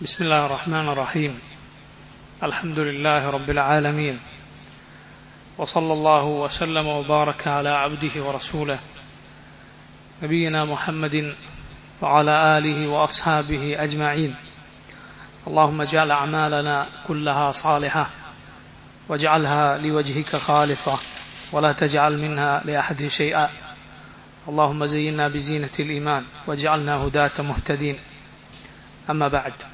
بسم الله الرحمن الرحيم الحمد لله رب العالمين وصلى الله وسلم وبارك على عبده ورسوله نبينا محمد وعلى اله واصحابه اجمعين اللهم اجعل اعمالنا كلها صالحه واجعلها لوجهك خالصه ولا تجعل منها لاحد شيئا اللهم زينا بزينه الايمان واجعلنا هداه مهتدين അമ്മ ബാഡ്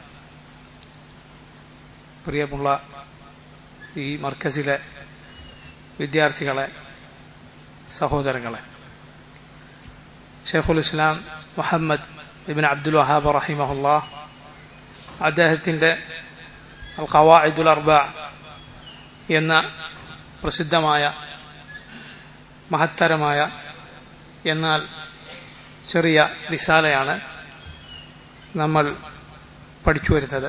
പ്രിയമുള്ള ഈ മർക്കസിലെ വിദ്യാർത്ഥികളെ സഹോദരങ്ങളെ ഷെയ്ഖുൽ ഇസ്ലാം മുഹമ്മദ് ഇബിൻ അബ്ദുൽ വഹാബ് റഹിമഹുല്ല അദ്ദേഹത്തിൻ്റെ അൽ ഖവാഇദുൽ അർബ എന്ന പ്രസിദ്ധമായ മഹത്തരമായ എന്നാൽ ചെറിയ റിസാലയാണ് നമ്മൾ പഠിച്ചു വരുന്നത്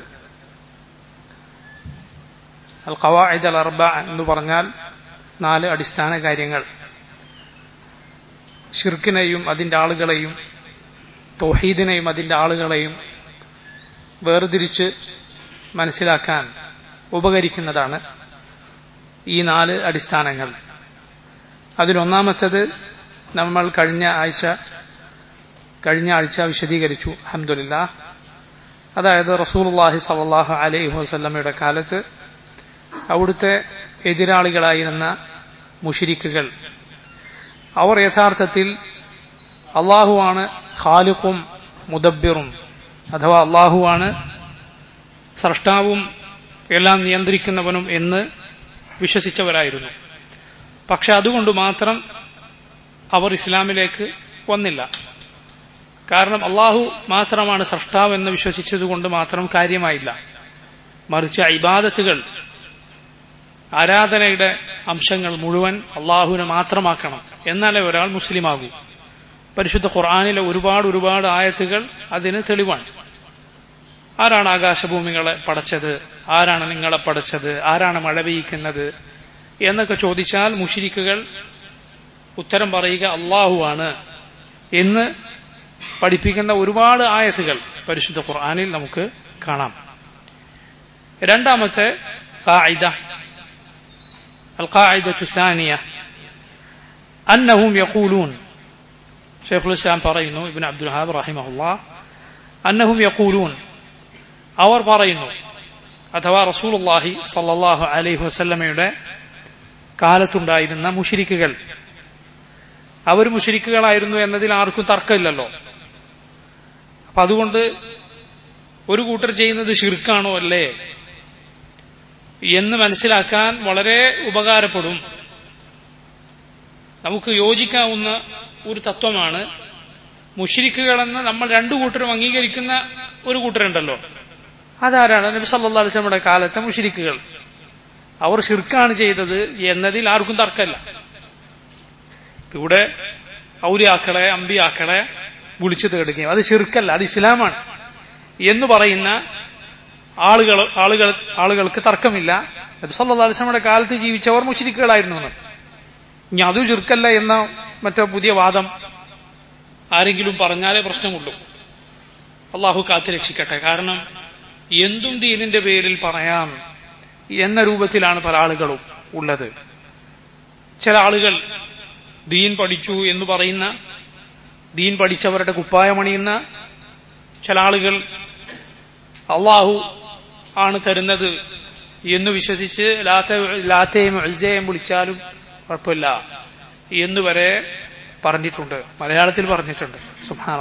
അൽ ഖവാഇദ് അൽ അർബ എന്ന് പറഞ്ഞാൽ നാല് അടിസ്ഥാന കാര്യങ്ങൾ ഷിർക്കിനെയും അതിൻ്റെ ആളുകളെയും തൗഹീദിനെയും അതിൻ്റെ ആളുകളെയും വേർതിരിച്ച് മനസ്സിലാക്കാൻ ഉപകരിക്കുന്നതാണ് ഈ നാല് അടിസ്ഥാനങ്ങൾ അതിലൊന്നാമത്തത് നമ്മൾ കഴിഞ്ഞ ആഴ്ച കഴിഞ്ഞ ആഴ്ച വിശദീകരിച്ചു അഹമ്മദില്ല അതായത് റസൂൽല്ലാഹി സലാഹു അലൈഹി വസല്ലമയുടെ കാലത്ത് അവിടുത്തെ എതിരാളികളായിരുന്ന മുഷിരിക്കുകൾ അവർ യഥാർത്ഥത്തിൽ അള്ളാഹുവാണ് ഖാലിഖും മുദബ്ബിറും അഥവാ അള്ളാഹുവാണ് സ്രഷ്ടാവും എല്ലാം നിയന്ത്രിക്കുന്നവനും എന്ന് വിശ്വസിച്ചവരായിരുന്നു പക്ഷെ അതുകൊണ്ട് മാത്രം അവർ ഇസ്ലാമിലേക്ക് വന്നില്ല കാരണം അള്ളാഹു മാത്രമാണ് സൃഷ്ടാവ് എന്ന് വിശ്വസിച്ചതുകൊണ്ട് മാത്രം കാര്യമായില്ല മറിച്ച് ഇബാദത്തുകൾ ആരാധനയുടെ അംശങ്ങൾ മുഴുവൻ അള്ളാഹുവിനെ മാത്രമാക്കണം എന്നാലേ ഒരാൾ മുസ്ലിമാകൂ പരിശുദ്ധ ഖുർആാനിലെ ഒരുപാട് ഒരുപാട് ആയത്തുകൾ അതിന് തെളിവാണ് ആരാണ് ആകാശഭൂമികളെ പടച്ചത് ആരാണ് നിങ്ങളെ പടച്ചത് ആരാണ് മഴ പെയ്യിക്കുന്നത് എന്നൊക്കെ ചോദിച്ചാൽ മുഷിരിക്കുകൾ ഉത്തരം പറയുക അള്ളാഹുവാണ് എന്ന് പഠിപ്പിക്കുന്ന ഒരുപാട് ആയത്തുകൾ പരിശുദ്ധ ഖുർആാനിൽ നമുക്ക് കാണാം രണ്ടാമത്തെ ഖാഇദ القاعدة الثانية أنهم يقولون شيخ الإسلام പറയുന്നു ابن عبد الوهاب رحمه الله أنهم يقولون അവർ പറയുന്നു അഥവാ റസൂലുള്ളാഹി സല്ലല്ലാഹു അലൈഹി വസല്ലമയുടെ കാലത്തുണ്ടായിരുന്ന മുഷിരിക്കുകൾ അവർ മുഷിരിക്കുകളായിരുന്നു എന്നതിൽ ആർക്കും തർക്കമില്ലല്ലോ അപ്പൊ അതുകൊണ്ട് ഒരു കൂട്ടർ ചെയ്യുന്നത് ഷിർക്കാണോ അല്ലേ എന്ന് മനസ്സിലാക്കാൻ വളരെ ഉപകാരപ്പെടും നമുക്ക് യോജിക്കാവുന്ന ഒരു തത്വമാണ് മുഷിരിക്കുകളെന്ന് നമ്മൾ രണ്ടു കൂട്ടരും അംഗീകരിക്കുന്ന ഒരു കൂട്ടരുണ്ടല്ലോ അതാരാണ് നബി സല്ലാ അലിസ്ലമിയുടെ കാലത്തെ മുഷിരിക്കുകൾ അവർ ഷിർക്കാണ് ചെയ്തത് എന്നതിൽ ആർക്കും തർക്കമില്ല ഇവിടെ ഔലിയാക്കളെ അമ്പിയാക്കളെ വിളിച്ചു തേടുകയും അത് ഷിർക്കല്ല അത് ഇസ്ലാമാണ് എന്ന് പറയുന്ന ആളുകൾ ആളുകൾ ആളുകൾക്ക് തർക്കമില്ല നബി സല്ലാ അലിസ്ലമിയുടെ കാലത്ത് ജീവിച്ചവർ മുഷിരിക്കുകളായിരുന്നു എന്ന് ഇനി അതും ഷിർക്കല്ല എന്ന മറ്റോ പുതിയ വാദം ആരെങ്കിലും പറഞ്ഞാലേ പ്രശ്നമുള്ളൂ അള്ളാഹു കാത്തു രക്ഷിക്കട്ടെ കാരണം എന്തും ദീനിന്റെ പേരിൽ പറയാം എന്ന രൂപത്തിലാണ് പല ആളുകളും ഉള്ളത് ചില ആളുകൾ ദീൻ പഠിച്ചു എന്ന് പറയുന്ന ദീൻ പഠിച്ചവരുടെ കുപ്പായമണിയുന്ന ചില ആളുകൾ അള്ളാഹു ആണ് തരുന്നത് എന്ന് വിശ്വസിച്ച് ലാത്തയും അൽജയും വിളിച്ചാലും കുഴപ്പമില്ല എന്ന് വരെ പറഞ്ഞിട്ടുണ്ട് മലയാളത്തിൽ പറഞ്ഞിട്ടുണ്ട് സുഹാൻ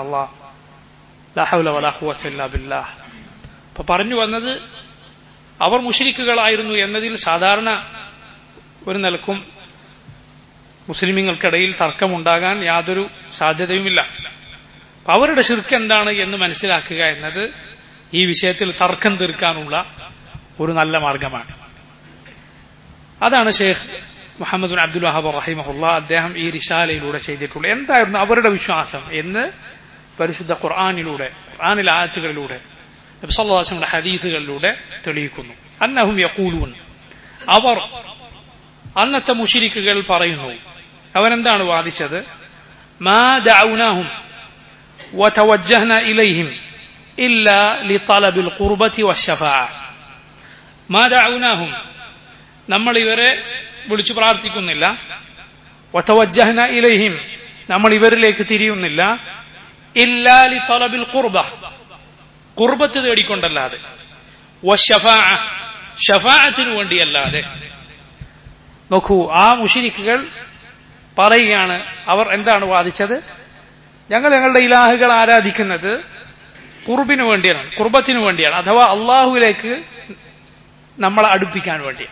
അള്ളാഹുല അപ്പൊ പറഞ്ഞു വന്നത് അവർ മുഷരിക്കുകളായിരുന്നു എന്നതിൽ സാധാരണ ഒരു നിലക്കും മുസ്ലിമീങ്ങൾക്കിടയിൽ തർക്കമുണ്ടാകാൻ യാതൊരു സാധ്യതയുമില്ല അവരുടെ ശിർക്ക് എന്താണ് എന്ന് മനസ്സിലാക്കുക എന്നത് ഈ വിഷയത്തിൽ തർക്കം തീർക്കാനുള്ള ഒരു നല്ല മാർഗമാണ് അതാണ് Sheikh Muhammad bin Abdul Wahhab റഹിമഹുല്ല അദ്ദേഹം ഈ റിസാലയിലൂടെ ചെയ്തിട്ടുള്ളത് എന്തായിരുന്നു അവരുടെ വിശ്വാസം എന്ന് പരിശുദ്ധ ഖുർആാനിലൂടെ ഖുർആാനിലെ ആയത്തുകളിലൂടെ നബ്സല്ലാസ്ലമിയുടെ ഹദീസുകളിലൂടെ തെളിയിക്കുന്നു അന്നഹും യക്കൂലൂൻ അവർ അന്നത്തെ മുഷിരിക്കുകൾ പറയുന്നു അവനെന്താണ് വാദിച്ചത് മാ ദഅൗനാഹും وتوجهنا إليهم إلا لطلب القربة والشفاعة ما دعوناهم നമ്മൾ ഇവരെ വിളിച്ചു പ്രാർത്ഥിക്കുന്നില്ല വതവജ്ജഹ്ന ഇലൈഹിം നമ്മൾ ഇവരിലേക്ക് തിരിയുന്നില്ല ഇല്ലാ ലിതലബിൽ ഖുർബ ഖുർബത്ത് തേടിക്കൊണ്ടല്ലാതെ വശഫാഅ ഷഫാഅത്തിനു വേണ്ടിയല്ലാതെ നോക്കൂ ആ മുഷിരിക്കുകൾ പറയുകയാണ് അവർ എന്താണ് വാദിച്ചത് ഞങ്ങൾ ഞങ്ങളുടെ ഇലാഹുകൾ ആരാധിക്കുന്നത് കുർബിന് വേണ്ടിയാണ് കുർബത്തിന് വേണ്ടിയാണ് അഥവാ അള്ളാഹുവിലേക്ക് നമ്മളെ അടുപ്പിക്കാൻ വേണ്ടിയാണ്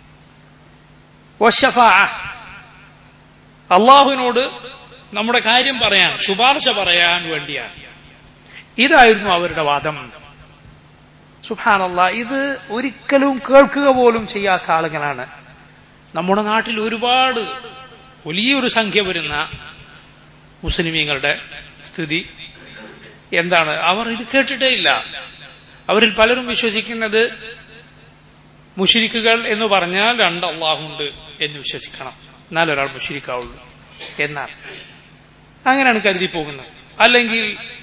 അള്ളാഹുവിനോട് നമ്മുടെ കാര്യം പറയാൻ ശുപാർശ പറയാൻ വേണ്ടിയാണ് ഇതായിരുന്നു അവരുടെ വാദം സുഹാനല്ല ഇത് ഒരിക്കലും കേൾക്കുക പോലും ചെയ്യാത്ത ആളുകളാണ് നമ്മുടെ നാട്ടിൽ ഒരുപാട് വലിയൊരു സംഖ്യ വരുന്ന മുസ്ലിമീങ്ങളുടെ സ്ഥിതി എന്താണ് അവർ ഇത് കേട്ടിട്ടേ ഇല്ല അവരിൽ പലരും വിശ്വസിക്കുന്നത് മുഷിരിക്കുകൾ എന്ന് പറഞ്ഞാൽ രണ്ട് അള്ളാഹുണ്ട് എന്ന് വിശ്വസിക്കണം എന്നാൽ ഒരാൾ മുഷിരിക്കാവുള്ളൂ എന്നാൽ അങ്ങനെയാണ് കരുതി പോകുന്നത് അല്ലെങ്കിൽ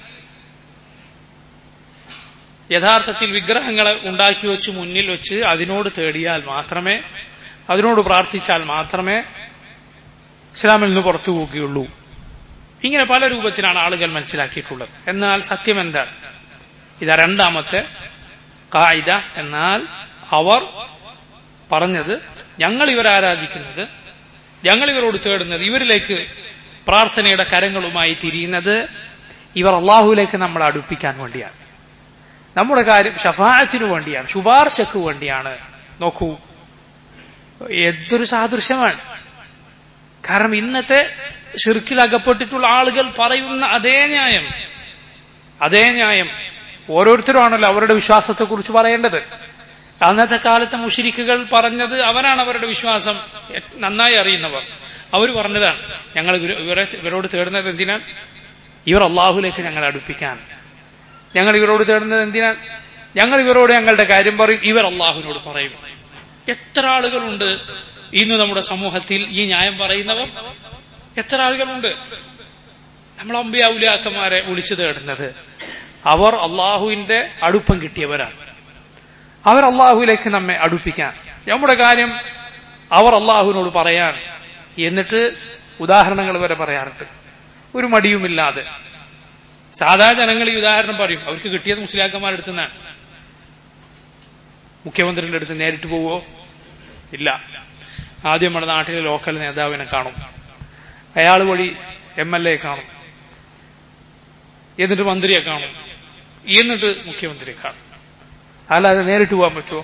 യഥാർത്ഥത്തിൽ വിഗ്രഹങ്ങളെ ഉണ്ടാക്കി വെച്ച് മുന്നിൽ വെച്ച് അതിനോട് തേടിയാൽ മാത്രമേ അതിനോട് പ്രാർത്ഥിച്ചാൽ മാത്രമേ ഇസ്ലാമിൽ നിന്ന് പുറത്തു പോവുകയുള്ളൂ ഇങ്ങനെ പല രൂപത്തിലാണ് ആളുകൾ മനസ്സിലാക്കിയിട്ടുള്ളത് എന്നാൽ സത്യം എന്താണ് ഇതാ രണ്ടാമത്തെ കായിക എന്നാൽ അവർ പറഞ്ഞത് ഞങ്ങൾ ഇവരെ ആരാധിക്കുന്നത് ഞങ്ങൾ ഇവരോട് തേടുന്നത് ഇവരിലേക്ക് പ്രാർത്ഥനയുടെ കരങ്ങളുമായി തിരിയുന്നത് ഇവർ അള്ളാഹുവിലേക്ക് നമ്മളെ അടുപ്പിക്കാൻ വേണ്ടിയാണ് നമ്മുടെ കാര്യം ഷഫാഅത്തിനു വേണ്ടിയാണ് ശുപാർശക്ക് വേണ്ടിയാണ് നോക്കൂ എന്തൊരു സാദൃശ്യമാണ് കാരണം ഇന്നത്തെ ഷിർക്കിൽ അകപ്പെട്ടിട്ടുള്ള ആളുകൾ പറയുന്ന അതേ ന്യായം അതേ ന്യായം ഓരോരുത്തരുമാണല്ലോ അവരുടെ വിശ്വാസത്തെക്കുറിച്ച് പറയേണ്ടത് അന്നത്തെ കാലത്തെ മുഷിരിക്കുകൾ പറഞ്ഞത് അവരാണ് അവരുടെ വിശ്വാസം നന്നായി അറിയുന്നവർ അവർ പറഞ്ഞതാണ് ഞങ്ങൾ ഇവരെ ഇവരോട് തേടുന്നത് എന്തിനാണ് ഇവർ അള്ളാഹുലേക്ക് ഞങ്ങളെ അടുപ്പിക്കാൻ ഞങ്ങൾ ഇവരോട് തേടുന്നത് എന്തിനാണ് ഞങ്ങൾ ഇവരോട് ഞങ്ങളുടെ കാര്യം പറയും ഇവർ അള്ളാഹുവിനോട് പറയും എത്ര ആളുകളുണ്ട് ഇന്ന് നമ്മുടെ സമൂഹത്തിൽ ഈ ന്യായം പറയുന്നവർ എത്ര ആളുകളുണ്ട് നമ്മൾ അമ്പിയാവുലാക്കന്മാരെ വിളിച്ചു തേടുന്നത് അവർ അള്ളാഹുവിന്റെ അടുപ്പം കിട്ടിയവരാണ് അവർ അള്ളാഹുവിലേക്ക് നമ്മെ അടുപ്പിക്കാൻ നമ്മുടെ കാര്യം അവർ അള്ളാഹുവിനോട് പറയാൻ എന്നിട്ട് ഉദാഹരണങ്ങൾ വരെ പറയാറുണ്ട് ഒരു മടിയുമില്ലാതെ സാധാ ജനങ്ങൾ ഈ ഉദാഹരണം പറയും അവർക്ക് കിട്ടിയത് മുസ്ലിയാക്കന്മാരുടെ അടുത്ത് നിന്നാണ് മുഖ്യമന്ത്രിയുടെ അടുത്ത് നേരിട്ട് പോവോ ഇല്ല ആദ്യം നമ്മുടെ നാട്ടിലെ ലോക്കൽ നേതാവിനെ കാണും അയാൾ വഴി എം എൽ എ കാണും എന്നിട്ട് മന്ത്രിയെ കാണും എന്നിട്ട് മുഖ്യമന്ത്രിയെ കാണും അല്ലാതെ നേരിട്ട് പോകാൻ പറ്റുമോ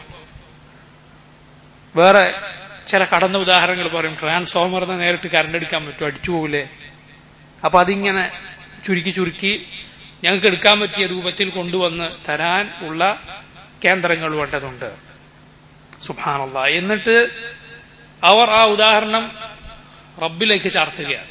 വേറെ ചില കടന്ന ഉദാഹരണങ്ങൾ പറയും ട്രാൻസ്ഫോമറിന് നേരിട്ട് കറണ്ട് എടുക്കാൻ പറ്റുമോ അടിച്ചു പോകില്ലേ അപ്പൊ അതിങ്ങനെ ചുരുക്കി ചുരുക്കി ഞങ്ങൾക്ക് എടുക്കാൻ പറ്റിയ രൂപത്തിൽ കൊണ്ടുവന്ന് തരാൻ ഉള്ള കേന്ദ്രങ്ങൾ വേണ്ടതുണ്ട് സുഭാനുള്ള എന്നിട്ട് അവർ ആ ഉദാഹരണം റബ്ബിലേക്ക് ചാർത്തുകയാണ്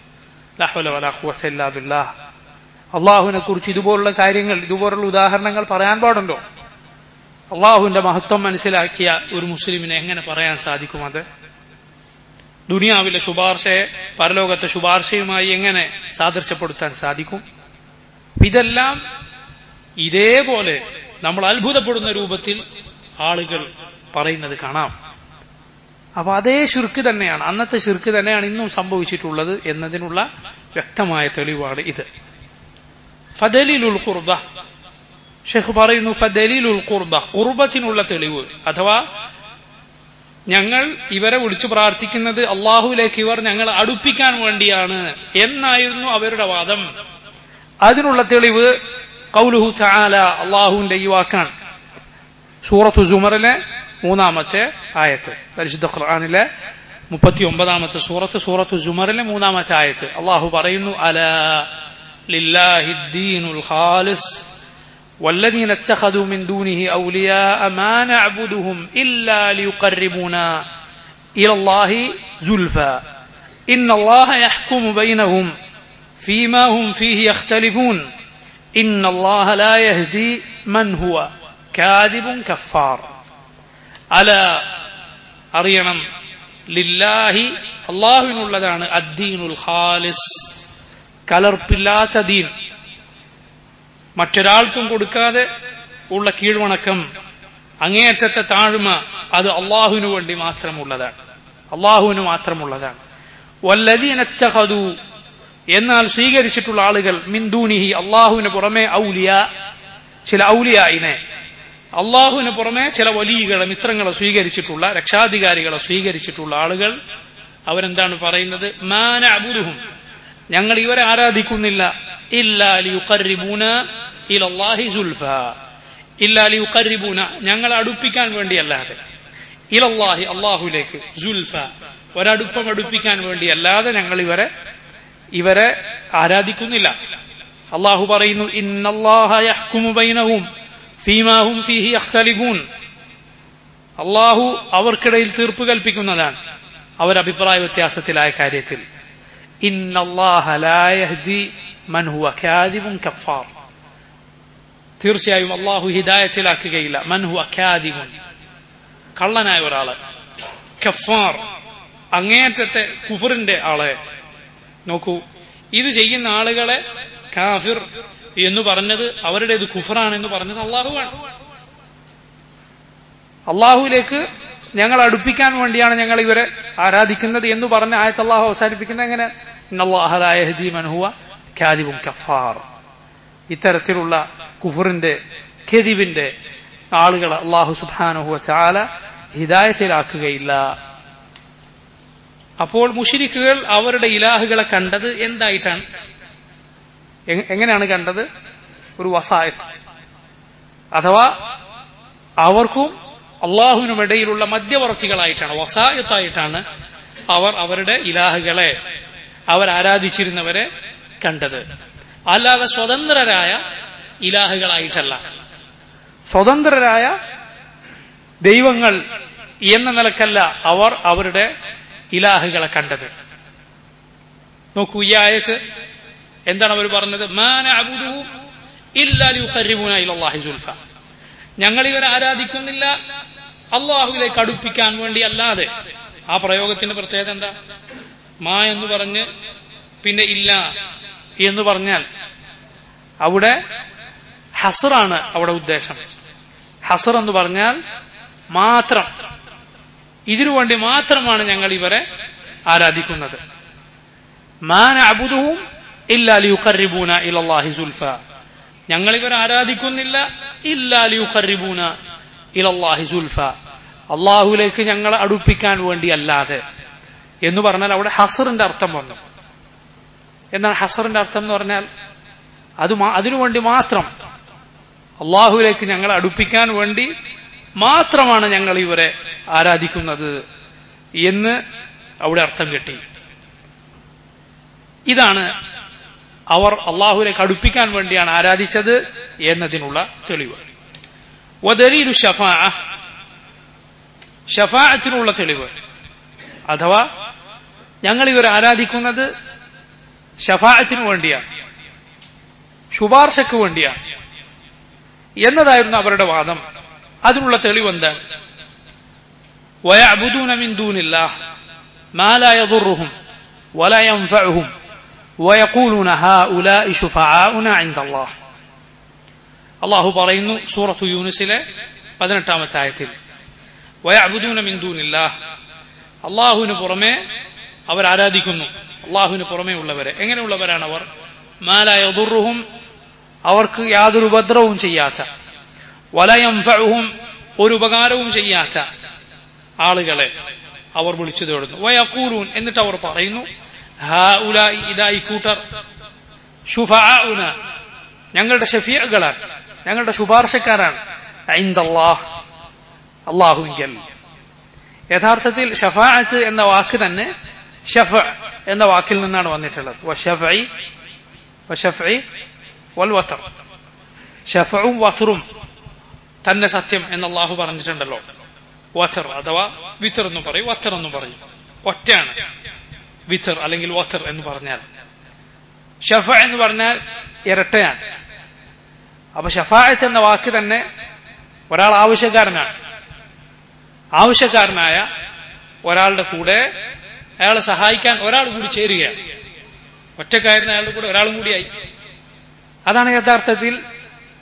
അള്ളാഹുവിനെ കുറിച്ച് ഇതുപോലുള്ള കാര്യങ്ങൾ ഇതുപോലുള്ള ഉദാഹരണങ്ങൾ പറയാൻ പാടുണ്ടോ അള്ളാഹുവിന്റെ മഹത്വം മനസ്സിലാക്കിയ ഒരു മുസ്ലിമിനെ എങ്ങനെ പറയാൻ സാധിക്കും അത് ദുനിയാവിലെ ശുപാർശയെ പരലോകത്തെ ശുപാർശയുമായി എങ്ങനെ സാദൃശ്യപ്പെടുത്താൻ സാധിക്കും ഇതെല്ലാം ഇതേപോലെ നമ്മൾ അത്ഭുതപ്പെടുന്ന രൂപത്തിൽ ആളുകൾ പറയുന്നത് കാണാം അപ്പൊ അതേ ശുർക്ക് തന്നെയാണ് അന്നത്തെ ശുർക്ക് തന്നെയാണ് ഇന്നും സംഭവിച്ചിട്ടുള്ളത് എന്നതിനുള്ള വ്യക്തമായ തെളിവാണ് ഇത് ഫദലിലുൽ ഖുർബ ഷെയ്ഖ് പറയുന്നു ഫദലിലുൽ ഖുർബ ഖുർബത്തിനുള്ള തെളിവ് അഥവാ ഞങ്ങൾ ഇവരെ വിളിച്ചു പ്രാർത്ഥിക്കുന്നത് അള്ളാഹുലേക്ക് ഇവർ ഞങ്ങൾ അടുപ്പിക്കാൻ വേണ്ടിയാണ് എന്നായിരുന്നു അവരുടെ വാദം അതിനുള്ള തെളിവ് കൗലുഹു ചാല അള്ളാഹുവിന്റെ ഈ വാക്കാണ് സൂറത്തു സുമറിലെ മൂന്നാമത്തെ ആയത്ത് പരിശുദ്ധ ഖുർആാനിലെ മുപ്പത്തി ഒമ്പതാമത്തെ സൂറത്ത് സൂറത്തു സുമറിലെ മൂന്നാമത്തെ ആയത്ത് അള്ളാഹു പറയുന്നു അല ലില്ലാഹിദ്ദീനുൽ ഖാലിസ് والذين اتخذوا من دونه أولياء ما نعبدهم إلا ليقربونا إلى الله زلفى إن الله يحكم بينهم فيما هم فيه يختلفون إن الله لا يهدي من هو كاذب كفار ألا അറിയണം ലില്ലാഹി അള്ളാഹുവിനുള്ളതാണ് അദ്ദീനുൽ ഖാലിസ് കലർപ്പില്ലാത്ത ദീൻ മറ്റൊരാൾക്കും കൊടുക്കാതെ ഉള്ള കീഴ്വണക്കം അങ്ങേയറ്റത്തെ താഴ്മ അത് അള്ളാഹുവിനു വേണ്ടി മാത്രമുള്ളതാണ് അള്ളാഹുവിന് മാത്രമുള്ളതാണ് വല്ലതീനത്തഹദു എന്നാൽ സ്വീകരിച്ചിട്ടുള്ള ആളുകൾ മിന്ദൂനിഹി അള്ളാഹുവിന് പുറമെ ഔലിയ ചില ഔലിയായിനെ അള്ളാഹുവിന് പുറമെ ചില വലിയകളെ മിത്രങ്ങളെ സ്വീകരിച്ചിട്ടുള്ള രക്ഷാധികാരികളെ സ്വീകരിച്ചിട്ടുള്ള ആളുകൾ അവരെന്താണ് പറയുന്നത് മാന അബുദുഹും ഞങ്ങൾ ഇവരെ ആരാധിക്കുന്നില്ല ഇല്ലാലിയുഖറിബൂന ഇലല്ലാഹി സുൽഫ ഇല്ലാലിയുഖറിബൂന ഞങ്ങളെ അടുപ്പിക്കാൻ വേണ്ടിയല്ലാതെ ഇലല്ലാഹി അള്ളാഹുലേക്ക് സുൽഫ ഒരടുപ്പം അടുപ്പിക്കാൻ വേണ്ടിയല്ലാതെ ഞങ്ങൾ ഇവരെ ഇവരെ ആരാധിക്കുന്നില്ല അള്ളാഹു പറയുന്നു ഇന്നല്ലാഹ യഹ്കുമു ബൈനഹും ഫീമാഹും ഫീഹി യഖ്തലിഫൂൻ അള്ളാഹു അവർക്കിടയിൽ തീർപ്പ് കൽപ്പിക്കുന്നതാണ് അവർ അഭിപ്രായ വ്യത്യാസത്തിലായ കാര്യത്തിൽ ഇന്നല്ലാഹ ലാ യഹ്ദി മൻ ഹുവ കാദിബുൻ കഫാർ തീർച്ചയായും അള്ളാഹു ഹിദായത്തിലാക്കുകയില്ല മൻ ഹുവ കാദിബുൻ കള്ളനായ ഒരാള് കഫാർ അങ്ങേയറ്റത്തെ കുഫറിന്റെ ആളെ നോക്കൂ ഇത് ചെയ്യുന്ന ആളുകളെ കാഫിർ എന്ന് പറഞ്ഞത് അവരുടെ ഇത് കുഫറാണെന്ന് പറഞ്ഞത് അള്ളാഹുവാണ് അള്ളാഹുവിലേക്ക് ഞങ്ങൾ അടുപ്പിക്കാൻ വേണ്ടിയാണ് ഞങ്ങൾ ഇവരെ ആരാധിക്കുന്നത് എന്ന് പറഞ്ഞ ആയത്ത് അള്ളാഹു അവസാനിപ്പിക്കുന്നത് എങ്ങനെ മൻഹുവ ഖാദിബും കഫാർ ഇത്തരത്തിലുള്ള കുഫറിന്റെ ഖെദിബിന്റെ ആളുകൾ അള്ളാഹു സുബാനുഹുവ ചാല ഹിദായത്തിലാക്കുകയില്ല അപ്പോൾ മുഷിരിക്കുകൾ അവരുടെ ഇലാഹുകളെ കണ്ടത് എന്തായിട്ടാണ് എങ്ങനെയാണ് കണ്ടത് ഒരു വസായത്ത് അഥവാ അവർക്കും അള്ളാഹുവിനും ഇടയിലുള്ള മധ്യവർത്തികളായിട്ടാണ് വസായത്തായിട്ടാണ് അവർ അവരുടെ ഇലാഹുകളെ അവർ ആരാധിച്ചിരുന്നവരെ കണ്ടത് അല്ലാതെ സ്വതന്ത്രരായ ഇലാഹുകളായിട്ടല്ല സ്വതന്ത്രരായ ദൈവങ്ങൾ എന്ന നിലക്കല്ല അവർ അവരുടെ ഇലാഹുകളെ കണ്ടത് നോക്കൂ ഈ ആയത്ത് എന്താണ് അവർ പറഞ്ഞത് ഞങ്ങൾ ഇവരെ ആരാധിക്കുന്നില്ല അള്ളാഹുവിലേക്ക് അടുപ്പിക്കാൻ വേണ്ടി അല്ലാതെ ആ പ്രയോഗത്തിന്റെ പ്രത്യേകത എന്താ മാ എന്ന് പറഞ്ഞ് പിന്നെ ഇല്ല എന്ന് പറഞ്ഞാൽ അവിടെ ഹസറാണ് അവിടെ ഉദ്ദേശം ഹസർ എന്ന് പറഞ്ഞാൽ മാത്രം ഇതിനു വേണ്ടി മാത്രമാണ് ഞങ്ങൾ ഇവരെ ആരാധിക്കുന്നത് മാന അബുദുവും ഇല്ലാലിയുഖറിബൂന ഇലല്ലാഹി സുൽഫ ഞങ്ങൾ ഇവരെ ആരാധിക്കുന്നില്ല ഇല്ലാലിയുഖറിബൂന ഇലല്ലാഹി സുൽഫ അള്ളാഹുലേക്ക് ഞങ്ങളെ അടുപ്പിക്കാൻ വേണ്ടി അല്ലാതെ എന്ന് പറഞ്ഞാൽ അവിടെ ഹസറിന്റെ അർത്ഥം വന്നു എന്നാൽ ഹസറിന്റെ അർത്ഥം എന്ന് പറഞ്ഞാൽ അത് അതിനുവേണ്ടി മാത്രം അള്ളാഹുലേക്ക് ഞങ്ങളെ അടുപ്പിക്കാൻ വേണ്ടി മാത്രമാണ് ഞങ്ങൾ ഇവരെ ആരാധിക്കുന്നത് എന്ന് അവിടെ അർത്ഥം കിട്ടി ഇതാണ് അവർ അള്ളാഹുലേക്ക് അടുപ്പിക്കാൻ വേണ്ടിയാണ് ആരാധിച്ചത് എന്നതിനുള്ള തെളിവ് വദലീലു ഷഫാ ഷഫാഅത്തിനുള്ള തെളിവ് അഥവാ ഞങ്ങൾ ഇവർ ആരാധിക്കുന്നത് ഷഫാഅത്തിനു വേണ്ടിയാണ് ശുപാർശയ്ക്ക് വേണ്ടിയാണ് എന്നതായിരുന്നു അവരുടെ വാദം അതിനുള്ള തെളിവ് എന്താണ് ويعبدون من دون الله ما لا يضرهم ولا ينفعهم ويقولون هؤلاء شفعاؤنا عند الله അള്ളാഹു പറയുന്നു സൂറത്തു യൂനിസിലെ പതിനെട്ടാമത്തെ ആയത്തിൽ വയഅബുദൂന മിൻ ദൂനില്ലാഹ് അള്ളാഹുവിന് പുറമെ അവർ ആരാധിക്കുന്നു അള്ളാഹുവിന് പുറമെ ഉള്ളവരെ എങ്ങനെയുള്ളവരാണ് അവർ മാലായതുറുഹും അവർക്ക് യാതൊരു ഉപദ്രവവും ചെയ്യാത്ത വലയംഫഉഹും ഒരു ഉപകാരവും ചെയ്യാത്ത ആളുകളെ അവർ വിളിച്ചു തേടുന്നു വയക്കൂലൂൻ എന്നിട്ട് അവർ പറയുന്നു ഇതായി കൂട്ടർ ഷുഫാഉന ഞങ്ങളുടെ ഷഫീഖുകളാണ് ഞങ്ങളുടെ ശുപാർശക്കാരാണ് ഐന്ദല്ലാഹ് അള്ളാഹുവിങ്കൽ യഥാർത്ഥത്തിൽ ഷഫാഅത്ത് എന്ന വാക്ക് തന്നെ ഷഫ എന്ന വാക്കിൽ നിന്നാണ് വന്നിട്ടുള്ളത് വഷഫഇ വഷഫഇ വൽ വത്തർ ഷഫഉം വത്തറും തന്നെ സത്യം എന്ന് അള്ളാഹു പറഞ്ഞിട്ടുണ്ടല്ലോ വത്തർ അഥവാ വിത്തർ എന്ന് പറയും വത്തർ എന്ന് പറയും ഒറ്റയാണ് വിത്തർ അല്ലെങ്കിൽ വത്തർ എന്ന് പറഞ്ഞാൽ ഷഫ എന്ന് പറഞ്ഞാൽ ഇരട്ടയാണ് അപ്പൊ ഷഫായത്ത് എന്ന വാക്ക് തന്നെ ഒരാൾ ആവശ്യക്കാരനാണ് ആവശ്യക്കാരനായ ഒരാളുടെ കൂടെ അയാളെ സഹായിക്കാൻ ഒരാൾ കൂടി ചേരുകയാണ് ഒറ്റക്കാരൻ അയാളുടെ കൂടെ ഒരാളും കൂടിയായി അതാണ് യഥാർത്ഥത്തിൽ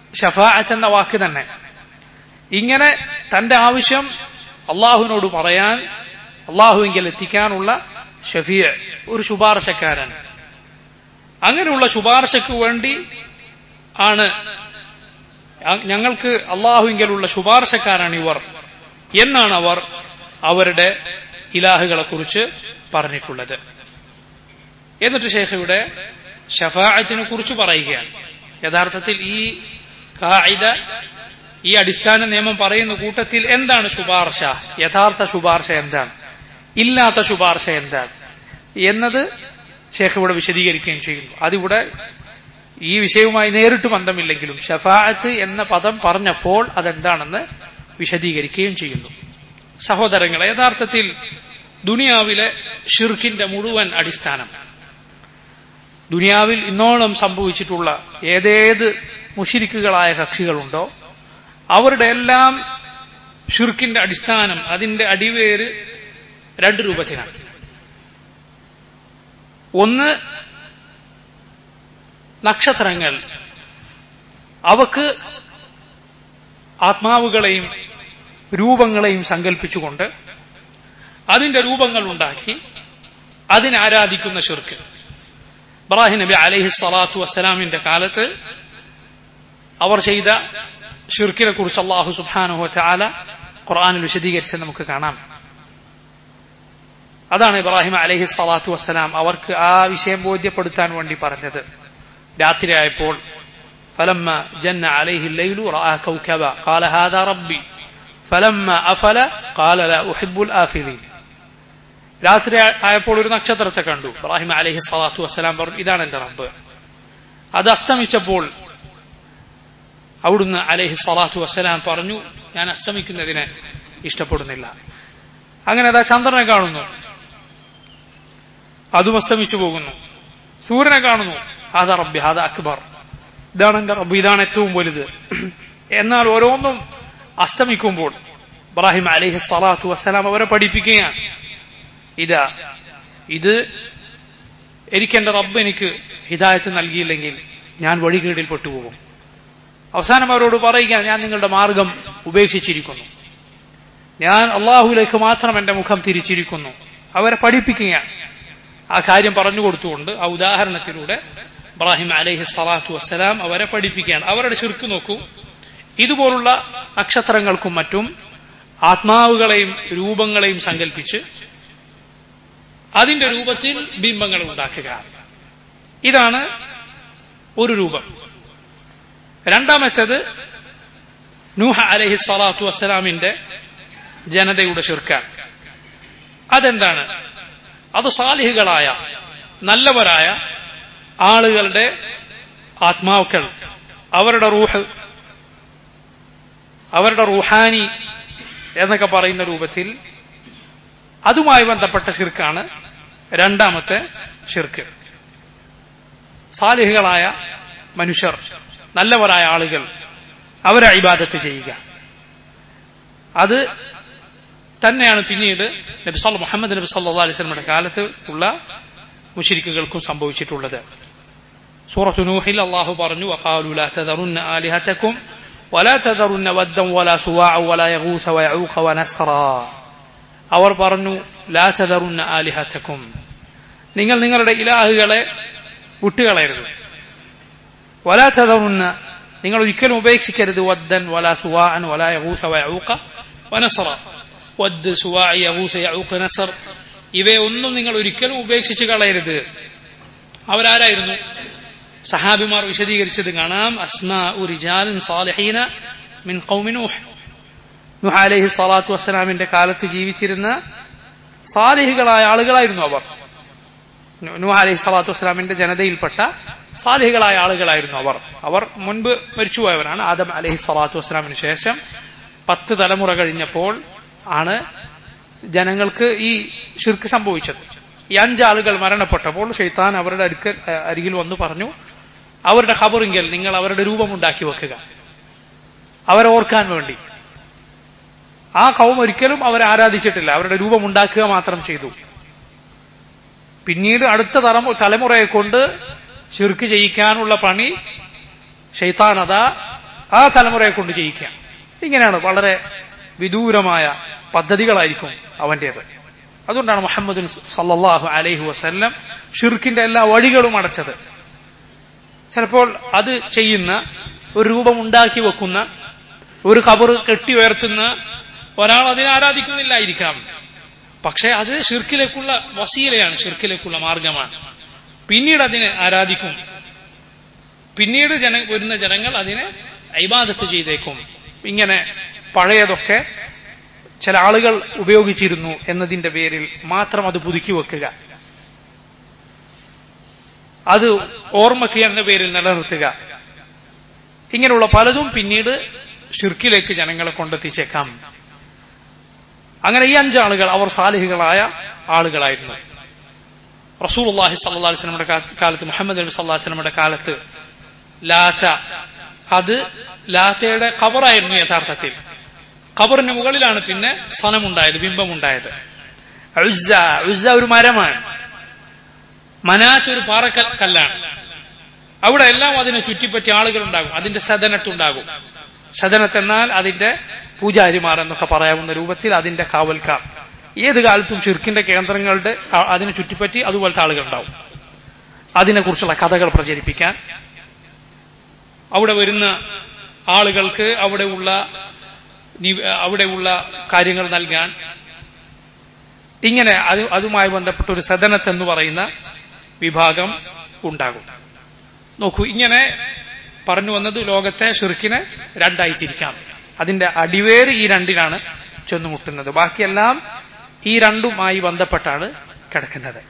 ഷഫാഅത്ത് എന്ന വാക്ക് തന്നെ ഇങ്ങനെ തന്റെ ആവശ്യം അള്ളാഹുവിനോട് പറയാൻ അള്ളാഹുവിങ്കിൽ എത്തിക്കാനുള്ള ഷഫിയ ഒരു ശുപാർശക്കാരൻ അങ്ങനെയുള്ള ശുപാർശയ്ക്ക് വേണ്ടി ആണ് ഞങ്ങൾക്ക് അള്ളാഹുവിങ്കലുള്ള ശുപാർശക്കാരാണ് ഇവർ എന്നാണ് അവർ അവരുടെ ഇലാഹുകളെ കുറിച്ച് പറഞ്ഞിട്ടുള്ളത് എന്നിട്ട് ഷേഖയുടെ ഷഫാഅത്തിനെ കുറിച്ച് പറയുകയാണ് യഥാർത്ഥത്തിൽ ഈ കായിക ഈ അടിസ്ഥാന നിയമം പറയുന്ന കൂട്ടത്തിൽ എന്താണ് ശുപാർശ യഥാർത്ഥ ശുപാർശ എന്താണ് ഇല്ലാത്ത ശുപാർശ എന്താണ് എന്നത് ഷേഖ് ഇവിടെ വിശദീകരിക്കുകയും ചെയ്യുന്നു അതിവിടെ ഈ വിഷയവുമായി നേരിട്ട് ബന്ധമില്ലെങ്കിലും ഷഫാഅത്ത് എന്ന പദം പറഞ്ഞപ്പോൾ അതെന്താണെന്ന് വിശദീകരിക്കുകയും ചെയ്യുന്നു സഹോദരങ്ങളെ യഥാർത്ഥത്തിൽ ദുനിയാവിലെ ഷിർക്കിന്റെ മുഴുവൻ അടിസ്ഥാനം ദുനിയാവിൽ ഇന്നോളം സംഭവിച്ചിട്ടുള്ള ഏതേത് മുഷിരിക്കുകളായ കക്ഷികളുണ്ടോ അവരുടെ എല്ലാം ഷിർക്കിന്റെ അടിസ്ഥാനം അതിന്റെ അടിവേര് രണ്ട് രൂപത്തിലാണ് ഒന്ന് നക്ഷത്രങ്ങൾ അവക്ക് ആത്മാവുകളെയും രൂപങ്ങളെയും സങ്കല്പിച്ചുകൊണ്ട് അതിന്റെ രൂപങ്ങൾ ഉണ്ടാക്കി അതിനെ ആരാധിക്കുന്ന ഷിർക്ക് ഇബ്രാഹിം നബി അലൈഹി സ്വലാത്തു വസ്സലാമിന്റെ കാലത്ത് അവർ ചെയ്ത ഷിർക്കിനെ കുറിച്ച് അള്ളാഹു സുബാനുഹു ചാല ഖുർആാനിൽ വിശദീകരിച്ച് നമുക്ക് കാണാം അതാണ് ഇബ്രാഹിം അലൈഹി സ്വലാത്തു വസ്സലാം അവർക്ക് ആ വിഷയം ബോധ്യപ്പെടുത്താൻ വേണ്ടി പറഞ്ഞത് രാത്രിയായപ്പോൾ فلما جن عليه الليل رأى كوكبا قال هذا ربي فلما أفل قال لا أحب الآفلين രാത്രി ആയപ്പോൾ ഒരു നക്ഷത്രത്തെ കണ്ടു ഇബ്രാഹിം അലഹി സ്വലാത്തു വസ്സലാം പറഞ്ഞു ഇതാണ് എന്റെ റബ്ബ് അത് അസ്തമിച്ചപ്പോൾ അവിടുന്ന് അലഹി സ്വലാത്തു വസ്സലാം പറഞ്ഞു ഞാൻ അസ്തമിക്കുന്നതിനെ ഇഷ്ടപ്പെടുന്നില്ല അങ്ങനെ അതാ ചന്ദ്രനെ കാണുന്നു അതും അസ്തമിച്ചു പോകുന്നു സൂര്യനെ കാണുന്നു ഹാദ റബ്ബി ഹാദ അക്ബർ ഇതാണ് എന്റെ റബ്ബ് ഇതാണ് ഏറ്റവും വലുത് എന്നാൽ ഓരോന്നും അസ്തമിക്കുമ്പോൾ ഇബ്രാഹിം അലഹി സ്വലാത്തു വസ്സലാം അവരെ പഠിപ്പിക്കുകയാണ് ഇതാ ഇത് എനിക്ക് എന്റെ റബ്ബ് എനിക്ക് ഹിദായത്ത് നൽകിയില്ലെങ്കിൽ ഞാൻ വഴികേടിൽ പെട്ടുപോകും അവസാനം അവരോട് പറയുക ഞാൻ നിങ്ങളുടെ മാർഗം ഉപേക്ഷിച്ചിരിക്കുന്നു ഞാൻ അള്ളാഹുലേക്ക് മാത്രം എന്റെ മുഖം തിരിച്ചിരിക്കുന്നു അവരെ പഠിപ്പിക്കുകയാണ് ആ കാര്യം പറഞ്ഞു കൊടുത്തുകൊണ്ട് ആ ഉദാഹരണത്തിലൂടെ ഇബ്രാഹിം അലൈഹി സ്വലാത്തു വസ്സലാം അവരെ പഠിപ്പിക്കുകയാണ് അവരുടെ ചുരുക്ക് നോക്കൂ ഇതുപോലുള്ള നക്ഷത്രങ്ങൾക്കും മറ്റും ആത്മാവുകളെയും രൂപങ്ങളെയും സങ്കല്പിച്ച് അതിന്റെ രൂപത്തിൽ ബിംബങ്ങൾ ഉണ്ടാക്കുക ഇതാണ് ഒരു രൂപം രണ്ടാമത്തേത് നൂഹ അലഹി സ്വലാത്തു വസ്സലാമിന്റെ ജനതയുടെ ശിർക്കാൻ അതെന്താണ് അത് സാലിഹുകളായ നല്ലവരായ ആളുകളുടെ ആത്മാക്കൾ അവരുടെ റൂഹ് അവരുടെ റൂഹാനി എന്നൊക്കെ പറയുന്ന രൂപത്തിൽ അതുമായി ബന്ധപ്പെട്ട ഷിർക്കാണ് രണ്ടാമത്തെ ഷിർക്ക് സാലിഹുകളായ മനുഷ്യർ നല്ലവരായ ആളുകൾ അവരെ ഇബാദത്ത് ചെയ്യുക അത് തന്നെയാണ് പിന്നീട് നബി സല്ല മുഹമ്മദ് നബി സല്ലാ അലൈസ്ലമിയുടെ കാലത്ത് ഉള്ള മുഷിരിക്കുകൾക്കും സംഭവിച്ചിട്ടുള്ളത് സൂറത്തു നൂഹിൽ അള്ളാഹു പറഞ്ഞു വഖാലു ലാ തദറുന്ന ആലിഹതക്കും ولا تذرن ودا ولا سواعا ولا يغوث ويعوق ونسرا അവർ പറഞ്ഞു ലാ തദറുന്ന ആലിഹതക്കും നിങ്ങൾ നിങ്ങളുടെ ഇലാഹുകളെ വിട്ടുകളയരുത് വലാ തദറുന്ന നിങ്ങൾ ഒരിക്കലും ഉപേക്ഷിക്കരുത് വദ്ദൻ വലാ സുവാഅൻ വലാ യഗൂസ വയഊഖ വനസറ വദ് സുവാഅ യഗൂസ യഊഖ നസർ ഇവയൊന്നും നിങ്ങൾ ഒരിക്കലും ഉപേക്ഷിച്ച് കളയരുത് അവരാരായിരുന്നു സഹാബിമാർ വിശദീകരിച്ചത് കാണാം അസ്മാ റിജാലിൻ സാലിഹീന മിൻ ഖൗമി നൂഹ് നൂഹ് അലൈഹി സ്വലാത്തു വസ്സലാമിന്റെ കാലത്ത് ജീവിച്ചിരുന്ന സാലിഹികളായ ആളുകളായിരുന്നു അവർ നൂഹ് അലൈഹി സ്വലാത്തു വസ്സലാമിന്റെ ജനതയിൽപ്പെട്ട സാലിഹികളായ ആളുകളായിരുന്നു അവർ അവർ മുൻപ് മരിച്ചുപോയവരാണ് ആദം അലൈഹി സ്വലാത്തു വസ്സലാമിന് ശേഷം പത്ത് തലമുറ കഴിഞ്ഞപ്പോൾ ആണ് ജനങ്ങൾക്ക് ഈ ഷിർക്ക് സംഭവിച്ചത് ഈ അഞ്ചാളുകൾ മരണപ്പെട്ടപ്പോൾ ഷെയ്ത്താൻ അവരുടെ അടുക്കൽ അരികിൽ വന്ന് പറഞ്ഞു അവരുടെ ഖബറിങ്കൽ നിങ്ങൾ അവരുടെ രൂപമുണ്ടാക്കി വെക്കുക അവരെ ഓർക്കാൻ വേണ്ടി ആ കൗം ഒരിക്കലും അവരെ ആരാധിച്ചിട്ടില്ല അവരുടെ രൂപമുണ്ടാക്കുക മാത്രം ചെയ്തു പിന്നീട് അടുത്ത തലമു തലമുറയെ കൊണ്ട് ഷിർക്ക് ചെയ്യിക്കാനുള്ള പണി ഷെയ്ത്താൻ അതാ ആ തലമുറയെ കൊണ്ട് ചെയ്യിക്കുക ഇങ്ങനെയാണ് വളരെ വിദൂരമായ പദ്ധതികളായിരിക്കും അവന്റേത് അതുകൊണ്ടാണ് മുഹമ്മദ് സല്ലാഹു അലൈഹി വസല്ലം ഷിർക്കിന്റെ എല്ലാ വഴികളും അടച്ചത് ചിലപ്പോൾ അത് ചെയ്യുന്ന ഒരു രൂപം ഉണ്ടാക്കി വെക്കുന്ന ഒരു കബർ കെട്ടി ഉയർത്തുന്ന ഒരാൾ അതിനെ ആരാധിക്കുന്നില്ലായിരിക്കാം പക്ഷെ അത് ഷിർക്കിലേക്കുള്ള വസീലയാണ് ഷിർക്കിലേക്കുള്ള മാർഗമാണ് പിന്നീട് അതിനെ ആരാധിക്കും പിന്നീട് ജന വരുന്ന ജനങ്ങൾ അതിനെ ഐബാദത്ത് ചെയ്തേക്കും ഇങ്ങനെ പഴയതൊക്കെ ചില ആളുകൾ ഉപയോഗിച്ചിരുന്നു എന്നതിന്റെ പേരിൽ മാത്രം അത് പുതുക്കി വെക്കുക അത് ഓർമ്മയ്ക്ക് എന്ന പേരിൽ നിലനിർത്തുക ഇങ്ങനെയുള്ള പലതും പിന്നീട് ഷിർക്കിലേക്ക് ജനങ്ങളെ കൊണ്ടെത്തിച്ചേക്കാം അങ്ങനെ ഈ അഞ്ചാളുകൾ അവർ സാലിഹികളായ ആളുകളായിരുന്നു റസൂൽ അള്ളാഹി സല്ലാ വസ്ലമയുടെ കാലത്ത് മുഹമ്മദ് നബി സല്ലാ വസ്ലമയുടെ കാലത്ത് ലാത്ത അത് ലാത്തയുടെ കബറായിരുന്നു യഥാർത്ഥത്തിൽ ഖബറിന് മുകളിലാണ് പിന്നെ സനമുണ്ടായത് ബിംബമുണ്ടായത് ഉസ്സ ഉസ്സ ഒരു മരമാണ് മനാത്ത് ഒരു പാറക്കല്ലാണ് അവിടെ എല്ലാം അതിനെ ചുറ്റിപ്പറ്റി ആളുകൾ ഉണ്ടാകും അതിന്റെ സദനത്തുണ്ടാകും സദനത്ത് എന്നാൽ അതിന്റെ പൂജാരിമാർ എന്നൊക്കെ പറയാവുന്ന രൂപത്തിൽ അതിന്റെ കാവൽക്കാർ ഏത് കാലത്തും ഷിർക്കിന്റെ കേന്ദ്രങ്ങളുടെ അതിനെ ചുറ്റിപ്പറ്റി അതുപോലത്തെ ആളുകൾ ഉണ്ടാവും അതിനെക്കുറിച്ചുള്ള കഥകൾ പ്രചരിപ്പിക്കാൻ അവിടെ വരുന്ന ആളുകൾക്ക് അവിടെയുള്ള അവിടെയുള്ള കാര്യങ്ങൾ നൽകാൻ ഇങ്ങനെ അത് അതുമായി ബന്ധപ്പെട്ട ഒരു സദനത്ത് എന്ന് പറയുന്ന വിഭാഗം ഉണ്ടാകും നോക്കൂ ഇങ്ങനെ പറഞ്ഞു വന്നത് ലോകത്തെ ഷിർക്കിനെ രണ്ടായി തിരിക്കാം അതിന്റെ അടിവേര് ഈ രണ്ടിനാണ് ചെന്നുമുട്ടുന്നത് ബാക്കിയെല്ലാം ഈ രണ്ടുമായി ബന്ധപ്പെട്ടാണ് കിടക്കുന്നത്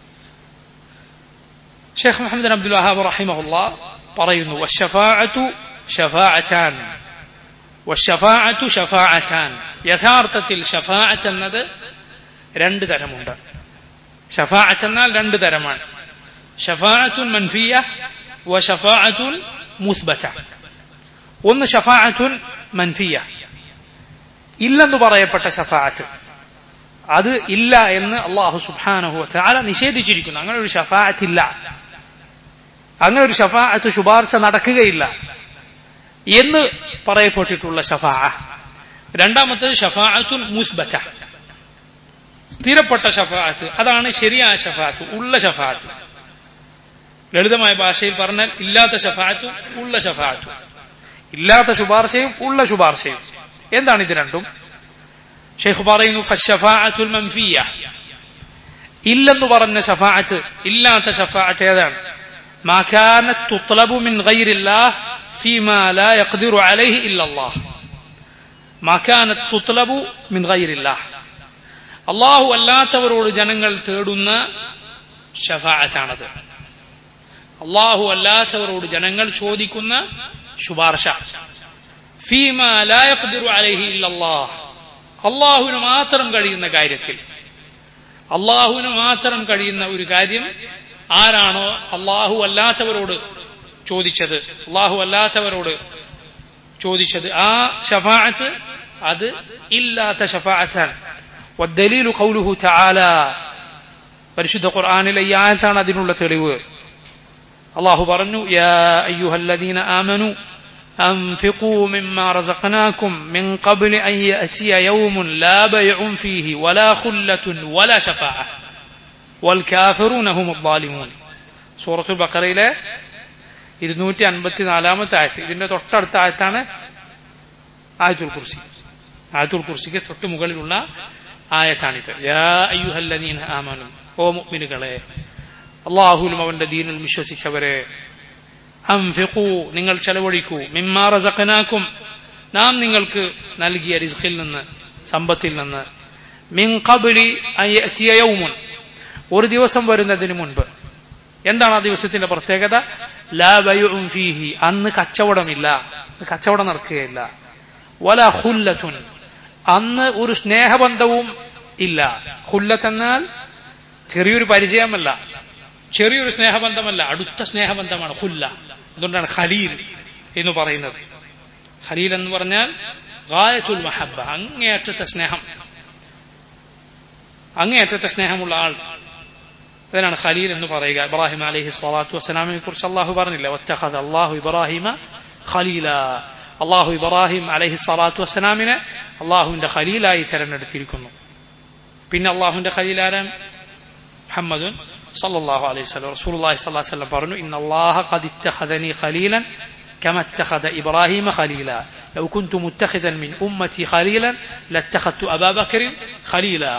ഷെയ്ഖ് മുഹമ്മദ് അബ്ദുൽ വഹാബ് റഹിമഹുല്ല പറയുന്നു വശഫാഅത്തു ഷഫാഅത്താൻ വശഫാഅത്തു ഷഫാഅത്താൻ യഥാർത്ഥത്തിൽ ഷഫാഅത്ത് എന്നത് രണ്ട് തരമുണ്ട് ഷഫാഅത്ത് എന്നാൽ രണ്ട് തരമാണ് ഷഫാഅത്തുൻ മൻഫിയ വ ഷഫാഅത്തുൻ മുസ്ബത ഒന്ന് ഷഫാഅത്തുൻ മൻഫിയ ഇല്ലെന്ന് പറയപ്പെട്ട ഷഫാഅത്ത് അത് ഇല്ല എന്ന് അള്ളാഹു സുബാനഹു ചാല നിഷേധിച്ചിരിക്കുന്നു അങ്ങനെ ഒരു ഷഫാഅത്ത് ഇല്ല അങ്ങനെ ഒരു ഷഫാഅത്ത് ശുപാർശ നടക്കുകയില്ല എന്ന് പറയപ്പെട്ടിട്ടുള്ള ഷഫാ രണ്ടാമത്തത് ഷഫാഅത്തുൻ മുസ്ബച്ച സ്ഥിരപ്പെട്ട ഷഫാഅത്ത് അതാണ് ശരിയായ ഷഫാഅത്ത് ഉള്ള ഷഫാഅത്ത് ലളിതമായ ഭാഷയിൽ പറഞ്ഞാൽ ഇല്ലാത്ത ഷഫാഅത്തും ഉള്ള ഷഫാഅത്തും ഇല്ലാത്ത ശുപാർശയും ഉള്ള ശുപാർശയും എന്താണ് ഇത് രണ്ടും ഷെയ്ഖ് പറയുന്നു ഫഷഫാഅത്തുൽ മൻഫിയ ഇല്ലെന്ന് പറഞ്ഞ ഷഫാഅത്ത് ഇല്ലാത്ത ഷഫാഅത്ത് ഏതാണ് ما كانت تطلب من غير الله فيما لا يقدر عليه إلا الله ما كانت تطلب من غير الله അള്ളാഹു അല്ലാത്തവരോട് ജനങ്ങൾ തേടുന്ന ഷഫാഅത്താണത് അള്ളാഹു അല്ലാത്തവരോട് ജനങ്ങൾ ചോദിക്കുന്ന ശുപാർശ ഫീമ ലായഖ്ദിറു അലൈഹി ഇല്ലല്ലാഹ് അള്ളാഹുവിന് മാത്രം കഴിയുന്ന കാര്യത്തിൽ അള്ളാഹുവിന് മാത്രം കഴിയുന്ന ഒരു കാര്യം ആരാണോ അള്ളാഹു അല്ലാത്തവരോട് ചോദിച്ചത് അള്ളാഹു അല്ലാത്തവരോട് ചോദിച്ചത് ആ ഷഫാഅത്ത് അത് ഇല്ലാത്ത ഷഫാഅത്താണ് والدليل قوله تعالى പരിശുദ്ധ ഖുർആനിലെ ഈ ആയത്താണ് അതിനുള്ള തെളിവ് അള്ളാഹു പറഞ്ഞു യാ അയ്യുഹല്ലദീന ആമനു أنفقوا مما رزقناكم من قبل أن يأتي يوم لا بيع فيه ولا خلة ولا شفاعة والكافرون هم الظالمون സൂറത്തുൽ ബക്കറയിലെ ഇരുന്നൂറ്റി അൻപത്തിനാലാമത്തെ ആയത്ത് ഇതിന്റെ തൊട്ടടുത്ത ആയത്താണ് ആയത്തുൽ കുർസി ആയത്തുൽ കുർസിക്ക് തൊട്ട് മുകളിലുള്ള ആയത്താണിത് യാ അയ്യുഹല്ലദീന ആമനു ഓ മുഅ്മിനുകളെ അള്ളാഹുലും അവന്റെ ദീനിൽ വിശ്വസിച്ചവരെ അംഫിഖു നിങ്ങൾ ചെലവഴിക്കൂ മിമ്മാ റസഖനാക്കും നാം നിങ്ങൾക്ക് നൽകിയ റിസ്ഖിൽ നിന്ന് സമ്പത്തിൽ നിന്ന് മിൻ ഖബ്ലി അയ്യത്തിയ യൗമുൻ ഒരു ദിവസം വരുന്നതിന് മുൻപ് എന്താണ് ആ ദിവസത്തിന്റെ പ്രത്യേകത ലാ ബയുഉൻ ഫീഹി അന്ന് കച്ചവടമില്ല കച്ചവടം നടക്കുകയില്ല വല ഖുല്ലത്തുൻ അന്ന് ഒരു സ്നേഹബന്ധവും ഇല്ല ഖുല്ലത്ത് എന്നാൽ ചെറിയൊരു പരിചയമല്ല ചെറിയൊരു സ്നേഹബന്ധമല്ല അടുത്ത സ്നേഹബന്ധമാണ് ഖുല്ല അതുകൊണ്ടാണ് ഖലീൽ എന്ന് പറയുന്നത് ഖലീൽ എന്ന് പറഞ്ഞാൽ ഗായത്തുൽ മഹബ അങ്ങേയറ്റത്തെ സ്നേഹം അങ്ങേയറ്റത്തെ സ്നേഹമുള്ള ആൾ അതിനാണ് ഖലീൽ എന്ന് പറയുക ഇബ്രാഹിം അലഹി സ്വലാത്തു വസ്സലാമിനെ കുറിച്ച് അള്ളാഹു പറഞ്ഞില്ല ഒറ്റഹദ് അള്ളാഹു ഇബ്രാഹിമ ഖലീല അള്ളാഹു ഇബ്രാഹിം അലഹി സ്വലാത്തു വസ്സലാമിനെ അള്ളാഹുവിന്റെ ഖലീലായി തെരഞ്ഞെടുത്തിരിക്കുന്നു പിന്നെ അള്ളാഹുവിന്റെ ഖലീലാരൻ മുഹമ്മദുൻ സല്ലല്ലാഹു അലൈഹി വസല്ലം റസൂലുള്ളാഹി സ്വല്ലല്ലാഹു അലൈഹി വസല്ലം പറഞ്ഞു ഇന്ന അല്ലാഹ ഖദ് ഇത്തഖദനി ഖലീലൻ كما اتخذ إبراهيم خليلا لو كنت متخذا من أمتي خليلا لاتخذت أبا بكر خليلا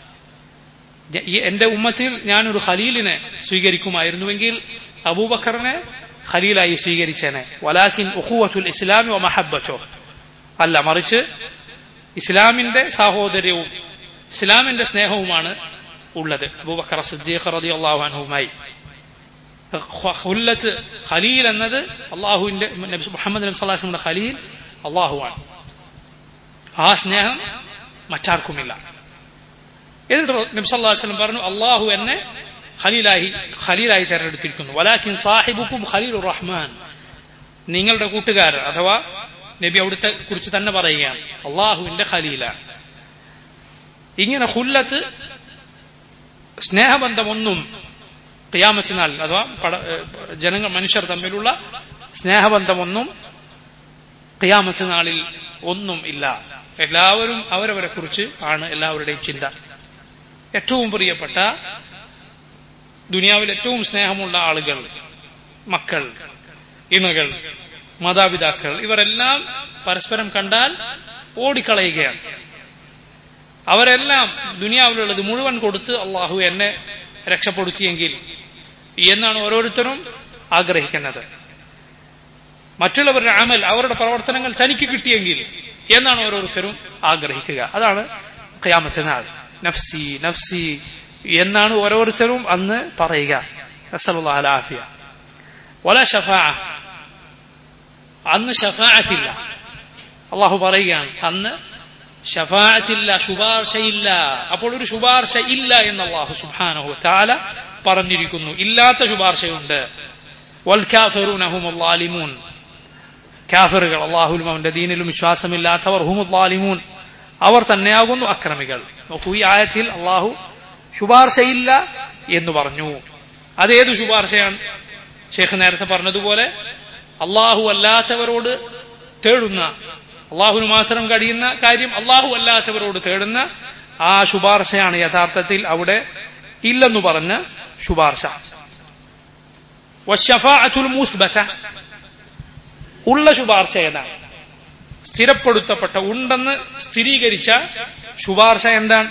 എന്റെ ഉമ്മത്തിൽ ഞാനൊരു ഖലീലിനെ സ്വീകരിക്കുമായിരുന്നുവെങ്കിൽ അബൂബക്കറിനെ ഖലീലായി സ്വീകരിച്ചേനെ വലാക്കിൻ ഉഖുവത്തുൽ ഇസ്ലാമി വ മഹബ്ബത്തോ അല്ല മറിച്ച് ഇസ്ലാമിന്റെ സാഹോദര്യവും ഇസ്ലാമിന്റെ സ്നേഹവുമാണ് ഉള്ളത് അബൂബക്കർ സിദ്ദീഖ് റളിയല്ലാഹു അൻഹുമായി ഹുല്ലത്ത് ഖലീൽ എന്നത് അള്ളാഹുവിന്റെ മുഹമ്മദ് നബി സല്ലാസ്മിന്റെ ഖലീൽ അള്ളാഹുവാണ് ആ സ്നേഹം മറ്റാർക്കുമില്ല എന്നിട്ട് നബി സല്ലല്ലാഹു അലൈഹി വസല്ലം പറഞ്ഞു അള്ളാഹു എന്നെ ഖലീലായി ഖലീലായി തെരഞ്ഞെടുത്തിരിക്കുന്നു വലാക്കിൻ സാഹിബുക്കും ഖലീലുർ റഹ്മാൻ നിങ്ങളുടെ കൂട്ടുകാരൻ അഥവാ നബി അവിടുത്തെ കുറിച്ച് തന്നെ പറയുകയാണ് അള്ളാഹുവിന്റെ ഖലീലാണ് ഇങ്ങനെ ഹുല്ലത്ത് സ്നേഹബന്ധമൊന്നും ഖിയാമത്തിനാൾ അഥവാ പട ജനങ്ങൾ മനുഷ്യർ തമ്മിലുള്ള സ്നേഹബന്ധമൊന്നും ഖിയാമത്ത് നാളിൽ ഒന്നും ഇല്ല എല്ലാവരും അവരവരെ കുറിച്ച് ആണ് എല്ലാവരുടെയും ചിന്ത ഏറ്റവും പ്രിയപ്പെട്ട ദുനിയാവിൽ ഏറ്റവും സ്നേഹമുള്ള ആളുകൾ മക്കൾ ഇണകൾ മാതാപിതാക്കൾ ഇവരെല്ലാം പരസ്പരം കണ്ടാൽ ഓടിക്കളയുകയാണ് അവരെല്ലാം ദുനിയാവിലുള്ളത് മുഴുവൻ കൊടുത്ത് അള്ളാഹു എന്നെ രക്ഷപ്പെടുത്തിയെങ്കിൽ എന്നാണ് ഓരോരുത്തരും ആഗ്രഹിക്കുന്നത് മറ്റുള്ളവരുടെ അമൽ അവരുടെ പ്രവർത്തനങ്ങൾ തനിക്ക് കിട്ടിയെങ്കിൽ എന്നാണ് ഓരോരുത്തരും ആഗ്രഹിക്കുക അതാണ് ഖിയാമത്ത് നാൾ നഫ്സി നഫ്സി എന്നാണ് ഓരോരുത്തരും അന്ന് പറയുക നസലുല്ലാഫിയ വല ഷഫാ അന്ന് ഷഫാഅത്തില്ല അള്ളാഹു പറയുകയാണ് അന്ന് ഷഫാഅത്തില്ല ശുപാർശയില്ല അപ്പോൾ ഒരു ശുപാർശ ഇല്ല എന്ന് അള്ളാഹു സുബ്ഹാനഹു താല പറഞ്ഞിരിക്കുന്നു ഇല്ലാത്ത ശുപാർശയുണ്ട് വൽക്കാഫിറൂനഹുമുല്ലാലിമൂൻ കാഫിറുകൾ അള്ളാഹുലും അവന്റെ ദീനിലും വിശ്വാസമില്ലാത്തവർ ഹുമുല്ലാലിമൂൻ അവർ തന്നെയാകുന്നു അക്രമികൾ നോക്കൂ ഈ ആയത്തിൽ അള്ളാഹു ശുപാർശയില്ല എന്ന് പറഞ്ഞു അതേതു ശുപാർശയാണ് ഷേഖ് നേരത്തെ പറഞ്ഞതുപോലെ അള്ളാഹു അല്ലാത്തവരോട് തേടുന്ന അള്ളാഹുന് മാത്രം കഴിയുന്ന കാര്യം അള്ളാഹു അല്ലാത്തവരോട് തേടുന്ന ആ ശുപാർശയാണ് യഥാർത്ഥത്തിൽ അവിടെ ഇല്ലെന്നു പറഞ്ഞ ശുപാർശ ഉള്ള ശുപാർശ ഏതാണ് സ്ഥിരപ്പെടുത്തപ്പെട്ട ഉണ്ടെന്ന് സ്ഥിരീകരിച്ച ശുപാർശ എന്താണ്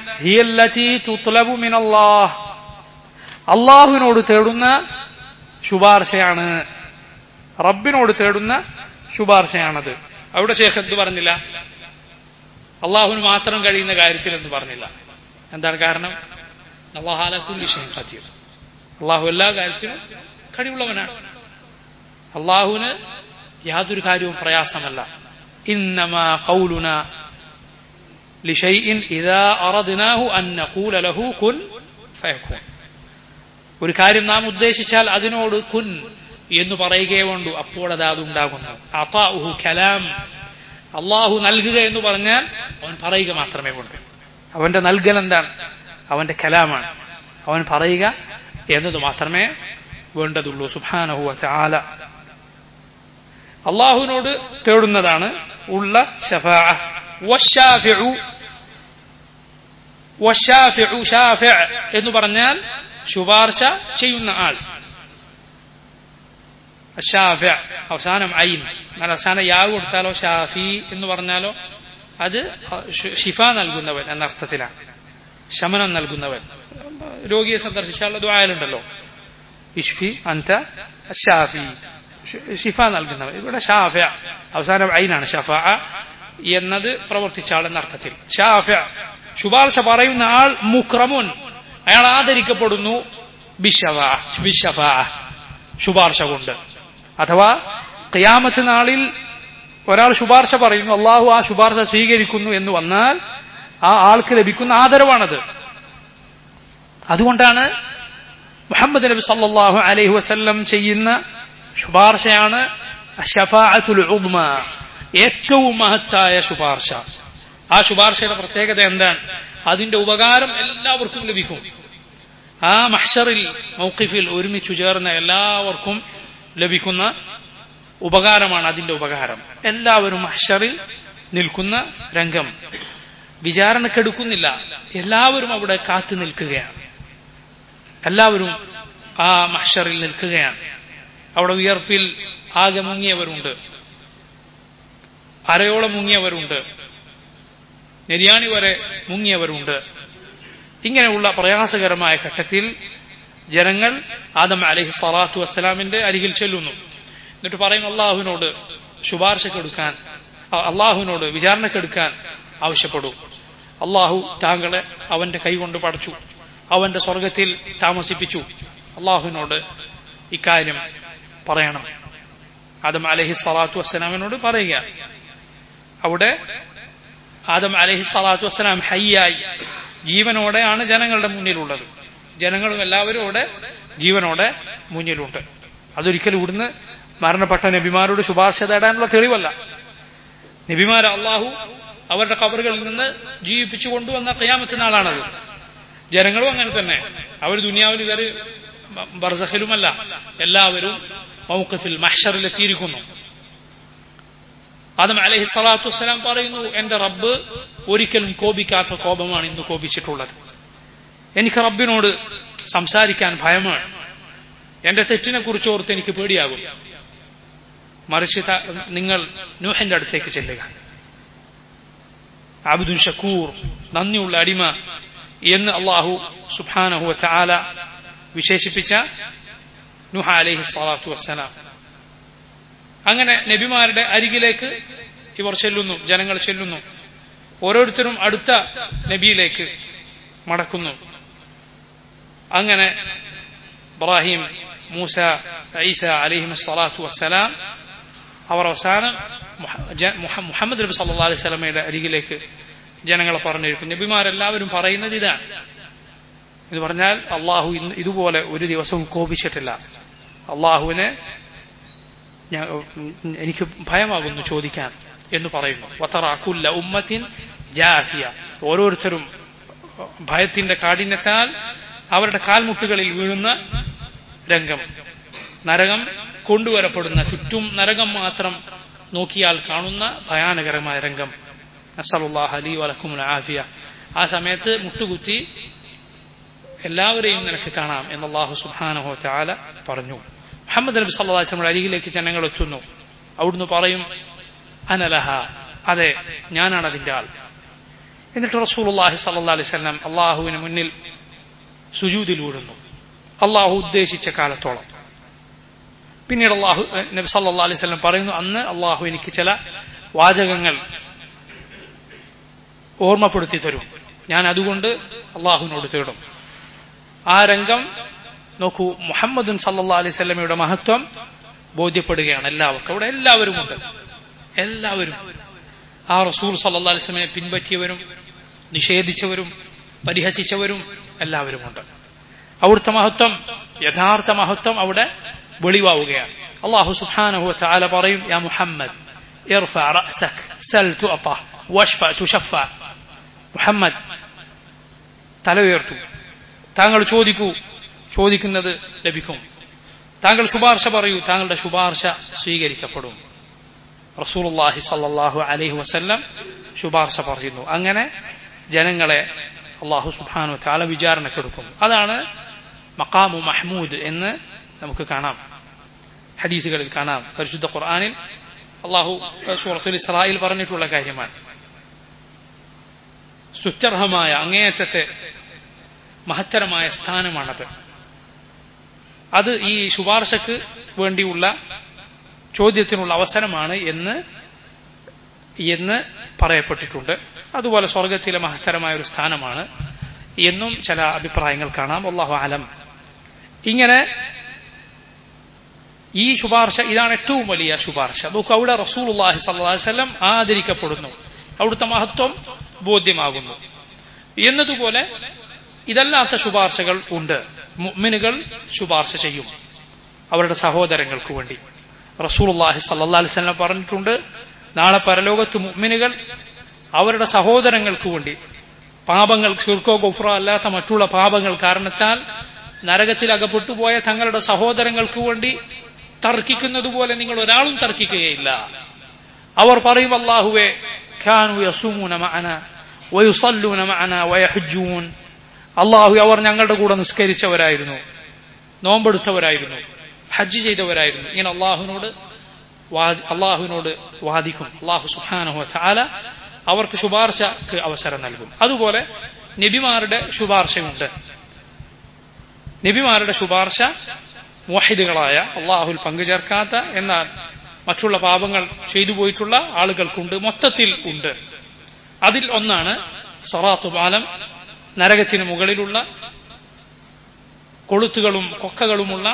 അള്ളാഹുവിനോട് തേടുന്ന ശുപാർശയാണ് റബ്ബിനോട് തേടുന്ന ശുപാർശയാണത് അവിടെ ശേഖ് എന്ത് പറഞ്ഞില്ല അള്ളാഹുവിന് മാത്രം കഴിയുന്ന കാര്യത്തിൽ എന്ന് പറഞ്ഞില്ല എന്താണ് കാരണം അള്ളാഹാലക്കും വിഷയം ഖത്തീർ അള്ളാഹു എല്ലാ കാര്യത്തിലും കഴിവുള്ളവനാണ് അള്ളാഹുവിന് യാതൊരു കാര്യവും പ്രയാസമല്ല ഇന്നമാ ഖൗലുന لشيء إذا أردناه أن نقول له كن فيكون ഒരു കാര്യം നാം ഉദ്ദേശിച്ചാൽ അതിനോട് കുൻ എന്ന് പറയുകയേ വേണ്ടു അപ്പോൾ അത് അതുണ്ടാകുന്നു അതാഹു കലാം അള്ളാഹു നൽകുക എന്ന് പറഞ്ഞാൽ അവൻ പറയുക മാത്രമേ വേണ്ടു അവന്റെ നൽകൽ എന്താണ് അവന്റെ കലാമാണ് അവൻ പറയുക എന്നത് മാത്രമേ വേണ്ടതുള്ളൂ സുബാനഹു ചാല അള്ളാഹുവിനോട് തേടുന്നതാണ് ഉള്ള ഷഫാ എന്ന് പറഞ്ഞാൽ ശുപാർശ ചെയ്യുന്ന ആൾ ഷാഫി അവസാനം ഐൻ എന്നാൽ അവസാനം യാവ് കൊടുത്താലോ ഷാഫി എന്ന് പറഞ്ഞാലോ അത് ഷിഫ നൽകുന്നവൻ എന്ന അർത്ഥത്തിലാണ് ശമനം നൽകുന്നവൻ രോഗിയെ സന്ദർശിച്ചാലുള്ള ദ്വായലുണ്ടല്ലോ ഇഷ്ഫി അന്ത ഷാഫി ഷിഫ നൽകുന്നവൻ ഇവിടെ ഷാഫ അവസാനം ഐനാണ് ഷഫ എന്നത് പ്രവർത്തിച്ച ആൾ എന്ന അർത്ഥത്തിൽ ഷാഫ ശുപാർശ പറയുന്ന ആൾ മുക്രമുൻ അയാൾ ആദരിക്കപ്പെടുന്നു ബിഷഫ ശുപാർശ കൊണ്ട് അഥവാ ഖിയാമത്ത് നാളിൽ ഒരാൾ ശുപാർശ പറയുന്നു അള്ളാഹു ആ ശുപാർശ സ്വീകരിക്കുന്നു എന്ന് വന്നാൽ ആ ആൾക്ക് ലഭിക്കുന്ന ആദരവാണത് അതുകൊണ്ടാണ് മുഹമ്മദ് നബി സല്ലാഹു അലൈഹി വസല്ലം ചെയ്യുന്ന ശുപാർശയാണ് ഷഫാഅത്തുൽ ഉദ്മ ഏറ്റവും മഹത്തായ ശുപാർശ ആ ശുപാർശയുടെ പ്രത്യേകത എന്താണ് അതിന്റെ ഉപകാരം എല്ലാവർക്കും ലഭിക്കും ആ മഹ്ഷറിൽ മൗക്കിഫിൽ ഒരുമിച്ചു ചേർന്ന എല്ലാവർക്കും ലഭിക്കുന്ന ഉപകാരമാണ് അതിന്റെ ഉപകാരം എല്ലാവരും അഷറിൽ നിൽക്കുന്ന രംഗം വിചാരണക്കെടുക്കുന്നില്ല എല്ലാവരും അവിടെ കാത്തു നിൽക്കുകയാണ് എല്ലാവരും ആ മഹ്ഷറിൽ നിൽക്കുകയാണ് അവിടെ വിയർപ്പിൽ ആകെ മുങ്ങിയവരുണ്ട് അരയോളം മുങ്ങിയവരുണ്ട് നെരിയാണി വരെ മുങ്ങിയവരുണ്ട് ഇങ്ങനെയുള്ള പ്രയാസകരമായ ഘട്ടത്തിൽ ജനങ്ങൾ ആദം അലഹി സ്വലാത്തു വസ്സലാമിന്റെ അരികിൽ ചെല്ലുന്നു എന്നിട്ട് പറയുന്നു അള്ളാഹുവിനോട് ശുപാർശക്കെടുക്കാൻ അള്ളാഹുവിനോട് വിചാരണക്കെടുക്കാൻ ആവശ്യപ്പെടൂ അള്ളാഹു താങ്കളെ അവന്റെ കൈകൊണ്ട് പടച്ചു അവന്റെ സ്വർഗത്തിൽ താമസിപ്പിച്ചു അള്ളാഹുവിനോട് ഇക്കാര്യം പറയണം ആദം അലഹി സ്വലാത്തു വസ്സലാമിനോട് പറയുക അവിടെ ആദം അലഹി സ്വലാത്തു വസ്സലാം ഹയ്യായി ജീവനോടെയാണ് ജനങ്ങളുടെ മുന്നിലുള്ളത് ജനങ്ങളും എല്ലാവരും അവിടെ ജീവനോടെ മുന്നിലുണ്ട് അതൊരിക്കലും ഇവിടുന്ന് മരണപ്പെട്ട നബിമാരോട് ശുപാർശ തേടാനുള്ള തെളിവല്ല നബിമാരെ അള്ളാഹു അവരുടെ കബറുകളിൽ നിന്ന് ജീവിപ്പിച്ചു കൊണ്ടുവന്ന കയ്യാമത്ത് നാളാണത് ജനങ്ങളും അങ്ങനെ തന്നെ അവർ ദുനിയാവിൽ കയറി ബർസഖിലുമല്ല എല്ലാവരും മൗക്കഫിൽ മഹ്ഷറിൽ എത്തിയിരിക്കുന്നു ആദം അലഹി സ്വലാത്തു വസ്സലാം പറയുന്നു എന്റെ റബ്ബ് ഒരിക്കലും കോപിക്കാത്ത കോപമാണ് ഇന്ന് കോപിച്ചിട്ടുള്ളത് എനിക്ക് റബ്ബിനോട് സംസാരിക്കാൻ ഭയമാണ് എന്റെ തെറ്റിനെ കുറിച്ച് ഓർത്ത് എനിക്ക് പേടിയാകും മറിച്ച് നിങ്ങൾ നൂഹിന്റെ അടുത്തേക്ക് ചെല്ലുക അബ്ദുൽ ഷക്കൂർ നന്ദിയുള്ള അടിമ എന്ന് അള്ളാഹു സുബാനഹു ചാല വിശേഷിപ്പിച്ച നുഹ അലഹി സ്വലാത്തു വസ്സലാം അങ്ങനെ നബിമാരുടെ അരികിലേക്ക് ഇവർ ചെല്ലുന്നു ജനങ്ങൾ ചെല്ലുന്നു ഓരോരുത്തരും അടുത്ത നബിയിലേക്ക് മടക്കുന്നു അങ്ങനെ ഇബ്രാഹിം മൂസ ഈസ അലിഹിം സ്വലാത്തു വസ്സലാം അവർ അവസാനം മുഹമ്മദ് നബി സല്ലാ അലൈഹി സ്വലമയുടെ അരികിലേക്ക് ജനങ്ങളെ പറഞ്ഞിരിക്കും നബിമാരെല്ലാവരും പറയുന്നത് ഇതാണ് എന്ന് പറഞ്ഞാൽ അള്ളാഹു ഇന്ന് ഇതുപോലെ ഒരു ദിവസവും കോപിച്ചിട്ടില്ല അള്ളാഹുവിനെ എനിക്ക് ഭയമാകുന്നു ചോദിക്കാൻ എന്ന് പറയുന്നു വത്തറാക്കുല്ല ഉമ്മത്തിൻ ജാഫിയ ഓരോരുത്തരും ഭയത്തിന്റെ കാഠിന്യത്താൽ അവരുടെ കാൽമുട്ടുകളിൽ വീഴുന്ന രംഗം നരകം കൊണ്ടുവരപ്പെടുന്ന ചുറ്റും നരകം മാത്രം നോക്കിയാൽ കാണുന്ന ഭയാനകരമായ രംഗം അസലുല്ലാഹ് അലി വലക്കുമുൽ ആഫിയ ആ സമയത്ത് മുട്ടുകുത്തി എല്ലാവരെയും നിനക്ക് കാണാം എന്ന് അള്ളാഹു സുബാനഹോ ചാല പറഞ്ഞു മുഹമ്മദ് നബി സല്ലാസ്ലമിയുടെ അരികിലേക്ക് ജനങ്ങൾ എത്തുന്നു അവിടുന്ന് പറയും അനലഹ അതെ ഞാനാണ് അതിന്റെ ആൾ എന്നിട്ട് റസൂലുള്ളാഹി സല്ലാ അലൈഹി സ്വലം അള്ളാഹുവിന് മുന്നിൽ സുജൂതിൽ വീഴുന്നു അള്ളാഹു ഉദ്ദേശിച്ച കാലത്തോളം പിന്നീട് അള്ളാഹു നബി സല്ലാ അലൈഹി സ്വലം പറയുന്നു അന്ന് അള്ളാഹു എനിക്ക് ചില വാചകങ്ങൾ ഓർമ്മപ്പെടുത്തി തരും ഞാൻ അതുകൊണ്ട് അള്ളാഹുവിനോട് തേടും ആ രംഗം നോക്കൂ മുഹമ്മദുൻ സല്ലാ അലൈഹി സ്വലമയുടെ മഹത്വം ബോധ്യപ്പെടുകയാണ് എല്ലാവർക്കും അവിടെ എല്ലാവരുമുണ്ട് എല്ലാവരും ആ റസൂൽ സല്ലാ അലൈഹി സ്വലമെ പിൻപറ്റിയവരും നിഷേധിച്ചവരും പരിഹസിച്ചവരും എല്ലാവരുമുണ്ട് അവിടുത്തെ മഹത്വം യഥാർത്ഥ മഹത്വം അവിടെ വെളിവാവുകയാണ് അള്ളാഹു സുബ്ഹാനഹു തആല പറയും യാ മുഹമ്മദ് ارفع رأسك سل تعطى واشفع تشفع മുഹമ്മദ് തല ഉയർത്തു താങ്കൾ ചോദിക്കൂ ചോദിക്കുന്നത് ലഭിക്കും താങ്കൾ ശുപാർശ പറയൂ താങ്കളുടെ ശുപാർശ സ്വീകരിക്കപ്പെടും റസൂലുള്ളാഹി സല്ലല്ലാഹു അലൈഹി വസല്ലം ശുപാർശ പറയുന്നു അങ്ങനെ ജനങ്ങളെ അള്ളാഹു സുബ്ഹാനു താല വിചാരണക്കെടുക്കും അതാണ് മക്കാമു മഹ്മൂദ് എന്ന് നമുക്ക് കാണാം ഹദീസുകളിൽ കാണാം പരിശുദ്ധ ഖുർആനിൽ അള്ളാഹു സൂറത്തുൽ ഇസ്രായിൽ പറഞ്ഞിട്ടുള്ള കാര്യമാണ് സ്തുത്യർഹമായ അങ്ങേയറ്റത്തെ മഹത്തരമായ സ്ഥാനമാണത് അത് ഈ ശുപാർശക്ക് വേണ്ടിയുള്ള ചോദ്യത്തിനുള്ള അവസരമാണ് എന്ന് എന്ന് പറയപ്പെട്ടിട്ടുണ്ട് അതുപോലെ സ്വർഗത്തിലെ മഹത്തരമായ ഒരു സ്ഥാനമാണ് എന്നും ചില അഭിപ്രായങ്ങൾ കാണാം അള്ളാഹു ആലം ഇങ്ങനെ ഈ ശുപാർശ ഇതാണ് ഏറ്റവും വലിയ ശുപാർശ നോക്കൂ അവിടെ റസൂൽ അള്ളാഹി സല്ലാസ്ലം ആദരിക്കപ്പെടുന്നു അവിടുത്തെ മഹത്വം ബോധ്യമാകുന്നു എന്നതുപോലെ ഇതല്ലാത്ത ശുപാർശകൾ ഉണ്ട് മുഅ്മിനുകൾ ശുപാർശ ചെയ്യും അവരുടെ സഹോദരങ്ങൾക്ക് വേണ്ടി റസൂൽ അള്ളാഹി സല്ലാ അലിസ്ലം പറഞ്ഞിട്ടുണ്ട് നാളെ പരലോകത്ത് മുഅ്മിനുകൾ അവരുടെ സഹോദരങ്ങൾക്ക് വേണ്ടി പാപങ്ങൾ ചുർക്കോ ഗുഫ്രോ അല്ലാത്ത മറ്റുള്ള പാപങ്ങൾ കാരണത്താൽ നരകത്തിൽ അകപ്പെട്ടുപോയ തങ്ങളുടെ സഹോദരങ്ങൾക്ക് വേണ്ടി തർക്കിക്കുന്നത് പോലെ നിങ്ങൾ ഒരാളും തർക്കിക്കുകയില്ല അവർ പറയും അള്ളാഹുവെ كانوا يصومون معنا ويصلون معنا ويحجون അള്ളാഹു അവർ ഞങ്ങളുടെ കൂടെ നിസ്കരിച്ചവരായിരുന്നു നോമ്പെടുത്തവരായിരുന്നു ഹജ്ജ് ചെയ്തവരായിരുന്നു ഇങ്ങനെ അള്ളാഹുവിനോട് അള്ളാഹുവിനോട് വാദിക്കും അള്ളാഹു സുഹാനഹു ചാല അവർക്ക് ശുപാർശക്ക് അവസരം നൽകും അതുപോലെ നബിമാരുടെ ശുപാർശയുണ്ട് നബിമാരുടെ ശുപാർശ മുഹിദുകളായ അള്ളാഹുൽ പങ്കുചേർക്കാത്ത എന്നാൽ മറ്റുള്ള പാപങ്ങൾ ചെയ്തു പോയിട്ടുള്ള ആളുകൾക്കുണ്ട് മൊത്തത്തിൽ ഉണ്ട് അതിൽ ഒന്നാണ് സറാത്തു പാലം നരകത്തിന് മുകളിലുള്ള കൊളുത്തുകളും കൊക്കകളുമുള്ള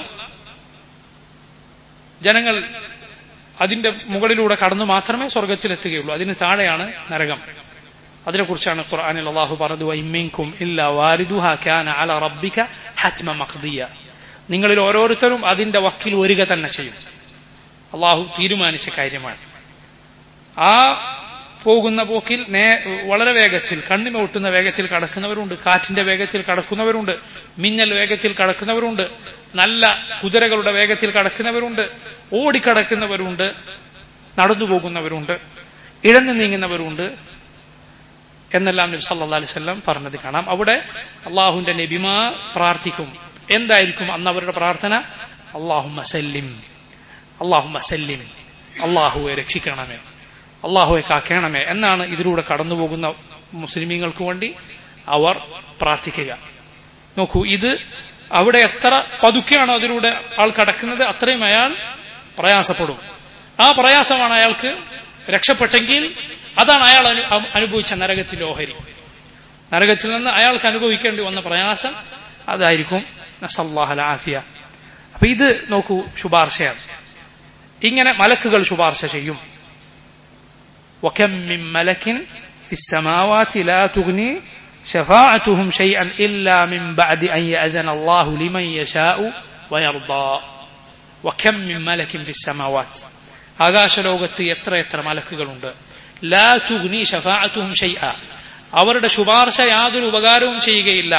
ജനങ്ങൾ അതിന്റെ മുകളിലൂടെ കടന്നു മാത്രമേ സ്വർഗത്തിലെത്തുകയുള്ളൂ അതിന് താഴെയാണ് നരകം അതിനെക്കുറിച്ചാണ് ഖുർആനിൽ അള്ളാഹു പറഞ്ഞു വൈമിൻകും ഇല്ല വാരിദുഹ കാന അല റബ്ബിക ഹത്മ മഖ്ദിയ നിങ്ങളിൽ ഓരോരുത്തരും അതിന്റെ വക്കിൽ വരിക തന്നെ ചെയ്യും അള്ളാഹു തീരുമാനിച്ച കാര്യമാണ് ആ പോകുന്ന പോക്കിൽ നേ വളരെ വേഗത്തിൽ കണ്ണിമ ഒട്ടുന്ന വേഗത്തിൽ കടക്കുന്നവരുണ്ട് കാറ്റിന്റെ വേഗത്തിൽ കടക്കുന്നവരുണ്ട് മിന്നൽ വേഗത്തിൽ കടക്കുന്നവരുണ്ട് നല്ല കുതിരകളുടെ വേഗത്തിൽ കടക്കുന്നവരുണ്ട് ഓടിക്കടക്കുന്നവരുണ്ട് നടന്നു പോകുന്നവരുണ്ട് ഇഴഞ്ഞു നീങ്ങുന്നവരുണ്ട് എന്നെല്ലാം നബി സല്ലാ അലിസ്ല്ലാം പറഞ്ഞത് കാണാം അവിടെ അള്ളാഹുവിന്റെ നബിമാ പ്രാർത്ഥിക്കും എന്തായിരിക്കും അന്ന് അവരുടെ പ്രാർത്ഥന അള്ളാഹു മസല്ലിം അള്ളാഹു മസല്ലിം അള്ളാഹുവെ രക്ഷിക്കണമേ അള്ളാഹുവെ കാക്കണമേ എന്നാണ് ഇതിലൂടെ കടന്നുപോകുന്ന മുസ്ലിമീങ്ങൾക്ക് വേണ്ടി അവർ പ്രാർത്ഥിക്കുക നോക്കൂ ഇത് അവിടെ എത്ര പതുക്കെയാണോ അതിലൂടെ ആൾ കടക്കുന്നത് അത്രയും അയാൾ പ്രയാസപ്പെടും ആ പ്രയാസമാണ് അയാൾക്ക് രക്ഷപ്പെട്ടെങ്കിൽ അതാണ് അയാൾ അനുഭവിച്ച നരകത്തിന്റെ ഓഹരി നരകത്തിൽ നിന്ന് അയാൾക്ക് അനുഭവിക്കേണ്ടി വന്ന പ്രയാസം അതായിരിക്കും നസല്ലാഹലാഫിയ അപ്പൊ ഇത് നോക്കൂ ശുപാർശയാണ് ഇങ്ങനെ മലക്കുകൾ ശുപാർശ ചെയ്യും وكم من ملك في السماوات لا تغني شفاعتهم شيئا إلا من بعد أن يأذن الله لمن يشاء ويرضى وكم من ملك في السماوات ആകാശലോകത്ത് എത്ര എത്ര മലക്കുകളുണ്ട് ലാ തുഗ്നി ഷഫാഅത്തുഹും ഷൈഅ അവരുടെ ശുപാർശ യാതൊരു ഉപകാരവും ചെയ്യുകയില്ല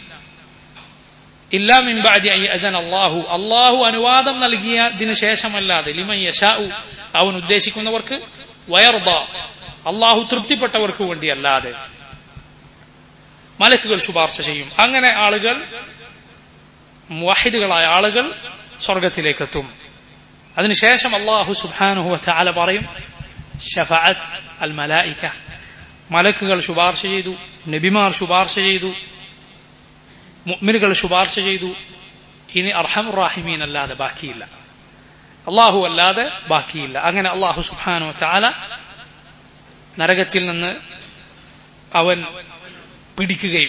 ഇല്ലാ മിൻ ബഅദി അൻ അല്ലാഹു അല്ലാഹു അനുവാദം നൽകിയതിനു ശേഷമല്ലാതെ ലിമൻ യശാഉ അവൻ ഉദ്ദേശിക്കുന്നവർക്ക് വയർദ അള്ളാഹു തൃപ്തിപ്പെട്ടവർക്ക് വേണ്ടിയല്ലാതെ മലക്കുകൾ ശുപാർശ ചെയ്യും അങ്ങനെ ആളുകൾ വാഹിദുകളായ ആളുകൾ സ്വർഗത്തിലേക്കെത്തും അതിനുശേഷം അള്ളാഹു സുബാനുഹു ചാല പറയും ഷഫഅത്ത് അൽ മലായിക്ക മലക്കുകൾ ശുപാർശ ചെയ്തു നബിമാർ ശുപാർശ ചെയ്തു മുഅ്മിനുകൾ ശുപാർശ ചെയ്തു ഇനി അർഹമുറാഹിമീൻ അല്ലാതെ ബാക്കിയില്ല അള്ളാഹു അല്ലാതെ ബാക്കിയില്ല അങ്ങനെ അള്ളാഹു സുബാനോ ചാല നരകത്തിൽ നിന്ന് അവൻ പിടിക്കുകയും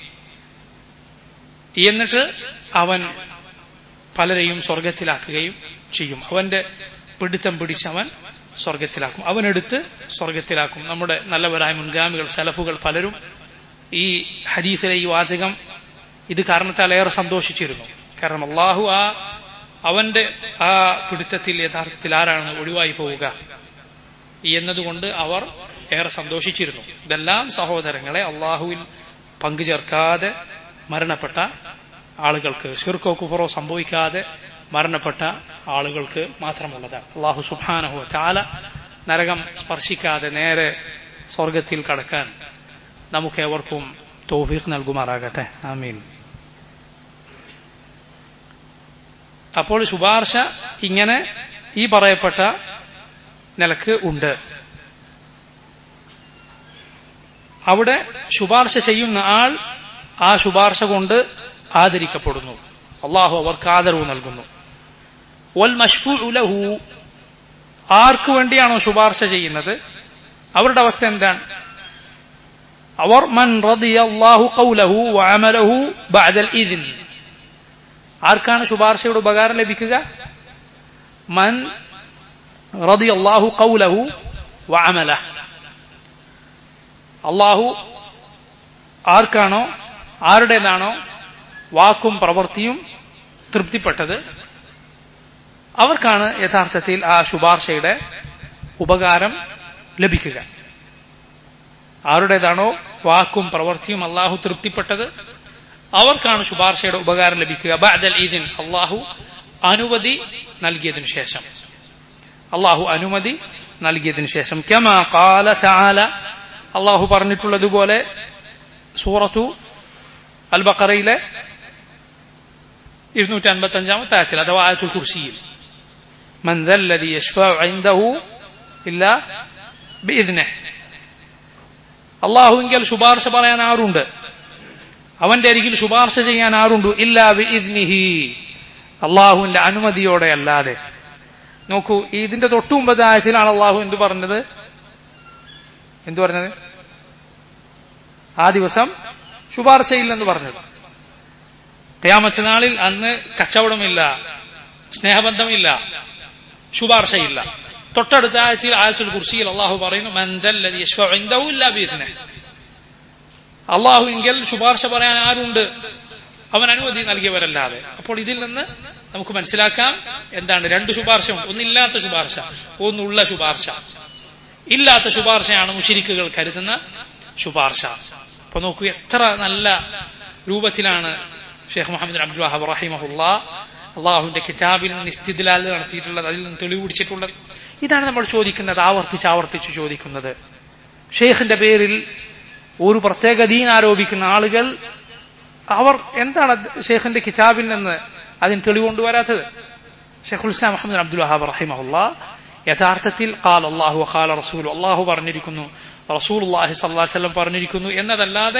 എന്നിട്ട് അവൻ പലരെയും സ്വർഗത്തിലാക്കുകയും ചെയ്യും അവന്റെ പിടുത്തം പിടിച്ചവൻ സ്വർഗത്തിലാക്കും അവനെടുത്ത് സ്വർഗത്തിലാക്കും നമ്മുടെ നല്ലവരായ മുൻഗാമികൾ സലഫുകൾ പലരും ഈ ഹദീസിലെ ഈ വാചകം ഇത് കാരണത്താൽ ഏറെ സന്തോഷിച്ചിരുന്നു കാരണം അള്ളാഹു ആ അവന്റെ ആ പിടുത്തത്തിൽ യഥാർത്ഥത്തിൽ ആരാണ് ഒഴിവായി പോവുക എന്നതുകൊണ്ട് അവർ ഏറെ സന്തോഷിച്ചിരുന്നു ഇതെല്ലാം സഹോദരങ്ങളെ അള്ളാഹുവിൽ പങ്കുചേർക്കാതെ മരണപ്പെട്ട ആളുകൾക്ക് ഷിർക്കോ കുഫറോ സംഭവിക്കാതെ മരണപ്പെട്ട ആളുകൾക്ക് മാത്രമുള്ളതാണ് അള്ളാഹു സുബാനഹു ചാല നരകം സ്പർശിക്കാതെ നേരെ സ്വർഗത്തിൽ കടക്കാൻ നമുക്ക് ഏവർക്കും തൗഫീഖ് നൽകുമാറാകട്ടെ ആമീൻ അപ്പോൾ ശുപാർശ ഇങ്ങനെ ഈ പറയപ്പെട്ട നിലക്ക് ഉണ്ട് അവിടെ ശുപാർശ ചെയ്യുന്ന ആൾ ആ ശുപാർശ കൊണ്ട് ആദരിക്കപ്പെടുന്നു അള്ളാഹു അവർക്ക് ആദരവ് നൽകുന്നു വൽ ലഹു ആർക്കു വേണ്ടിയാണോ ശുപാർശ ചെയ്യുന്നത് അവരുടെ അവസ്ഥ എന്താണ് അവർ മൻ റളിയല്ലാഹു ഖൗലഹു വഅമലഹു ബഅദൽ ഇദ്ൻ ആർക്കാണ് ശുപാർശയുടെ ഉപകാരം ലഭിക്കുക മൻ റളിയല്ലാഹു ഖൗലഹു വഅമലഹ അള്ളാഹു ആർക്കാണോ ആരുടേതാണോ വാക്കും പ്രവൃത്തിയും തൃപ്തിപ്പെട്ടത് അവർക്കാണ് യഥാർത്ഥത്തിൽ ആ ശുപാർശയുടെ ഉപകാരം ലഭിക്കുക ആരുടേതാണോ വാക്കും പ്രവൃത്തിയും അള്ളാഹു തൃപ്തിപ്പെട്ടത് അവർക്കാണ് ശുപാർശയുടെ ഉപകാരം ലഭിക്കുക ബഅദൽ ഈദിൻ അള്ളാഹു അനുമതി നൽകിയതിനു ശേഷം അള്ളാഹു അനുമതി നൽകിയതിനു ശേഷം കമാ കാല തആല അള്ളാഹു പറഞ്ഞിട്ടുള്ളതുപോലെ സൂറത്തു അൽ ബക്കറയിലെ ഇരുന്നൂറ്റി അൻപത്തി അഞ്ചാമത്തെ ആയത്തിൽ അഥവാ ആയത്തുൽ കുർസിയിൽ من ذا الذي يشفع عنده إلا بإذنه അള്ളാഹുവിങ്കൽ ശുപാർശ പറയാൻ ആരുണ്ട് അവന്റെ അരികിൽ ശുപാർശ ചെയ്യാൻ ആരുണ്ട് ഇല്ലാ ബിഇദ്നിഹി അള്ളാഹുവിന്റെ അനുമതിയോടെ അല്ലാതെ നോക്കൂ ഇതിന്റെ തൊട്ടു മുമ്പത്തെ ആയത്തിലാണ് അള്ളാഹു എന്തു പറഞ്ഞത് എന്തു പറഞ്ഞത് ആ ദിവസം ശുപാർശയില്ലെന്ന് പറഞ്ഞത് കയാമത്തെ നാളിൽ അന്ന് കച്ചവടമില്ല സ്നേഹബന്ധമില്ല ശുപാർശയില്ല തൊട്ടടുത്ത ആഴ്ചയിൽ ആയത്തുൽ കുർസിയിൽ അള്ളാഹു പറയുന്നു മന്ദല്ലതി അള്ളാഹു എങ്കിൽ ശുപാർശ പറയാൻ ആരുണ്ട് അവൻ അനുമതി നൽകിയവരല്ലാതെ അപ്പോൾ ഇതിൽ നിന്ന് നമുക്ക് മനസ്സിലാക്കാം എന്താണ് രണ്ട് ശുപാർശ ഒന്നില്ലാത്ത ശുപാർശ ഒന്നുള്ള ശുപാർശ ഇല്ലാത്ത ശുപാർശയാണ് മുഷിരിക്കുകൾ കരുതുന്ന ശുപാർശ അപ്പൊ നോക്കൂ എത്ര നല്ല രൂപത്തിലാണ് ഷെയ്ഖ് മുഹമ്മദ് അബ്ദുൽ വഹാബ് റഹിമഹുല്ല അള്ളാഹുവിന്റെ കിതാബിൽ നിന്ന് ഇസ്തിദ്ലാൽ നടത്തിയിട്ടുള്ളത് അതിൽ നിന്ന് തെളിവ് പിടിച്ചിട്ടുള്ളത് ഇതാണ് നമ്മൾ ചോദിക്കുന്നത് ആവർത്തിച്ച് ആവർത്തിച്ച് ചോദിക്കുന്നത് ഷെയ്ഖിന്റെ പേരിൽ ഒരു പ്രത്യേക ദീൻ ആരോപിക്കുന്ന ആളുകൾ അവർ എന്താണ് ഷെയ്ഖിന്റെ കിതാബിൽ നിന്ന് അതിന് തെളിവ് കൊണ്ടുവരാത്തത് ഷെയ്ഖുൽ ഇസ്ലാം മുഹമ്മദ് അബ്ദുൽ വഹാബ് റഹിമഹുല്ല യഥാർത്ഥത്തിൽ കാൽ അള്ളാഹു കാല റസൂൽ അള്ളാഹു പറഞ്ഞിരിക്കുന്നു റസൂൽ അള്ളാഹി സല്ലാ വല്ലം പറഞ്ഞിരിക്കുന്നു എന്നതല്ലാതെ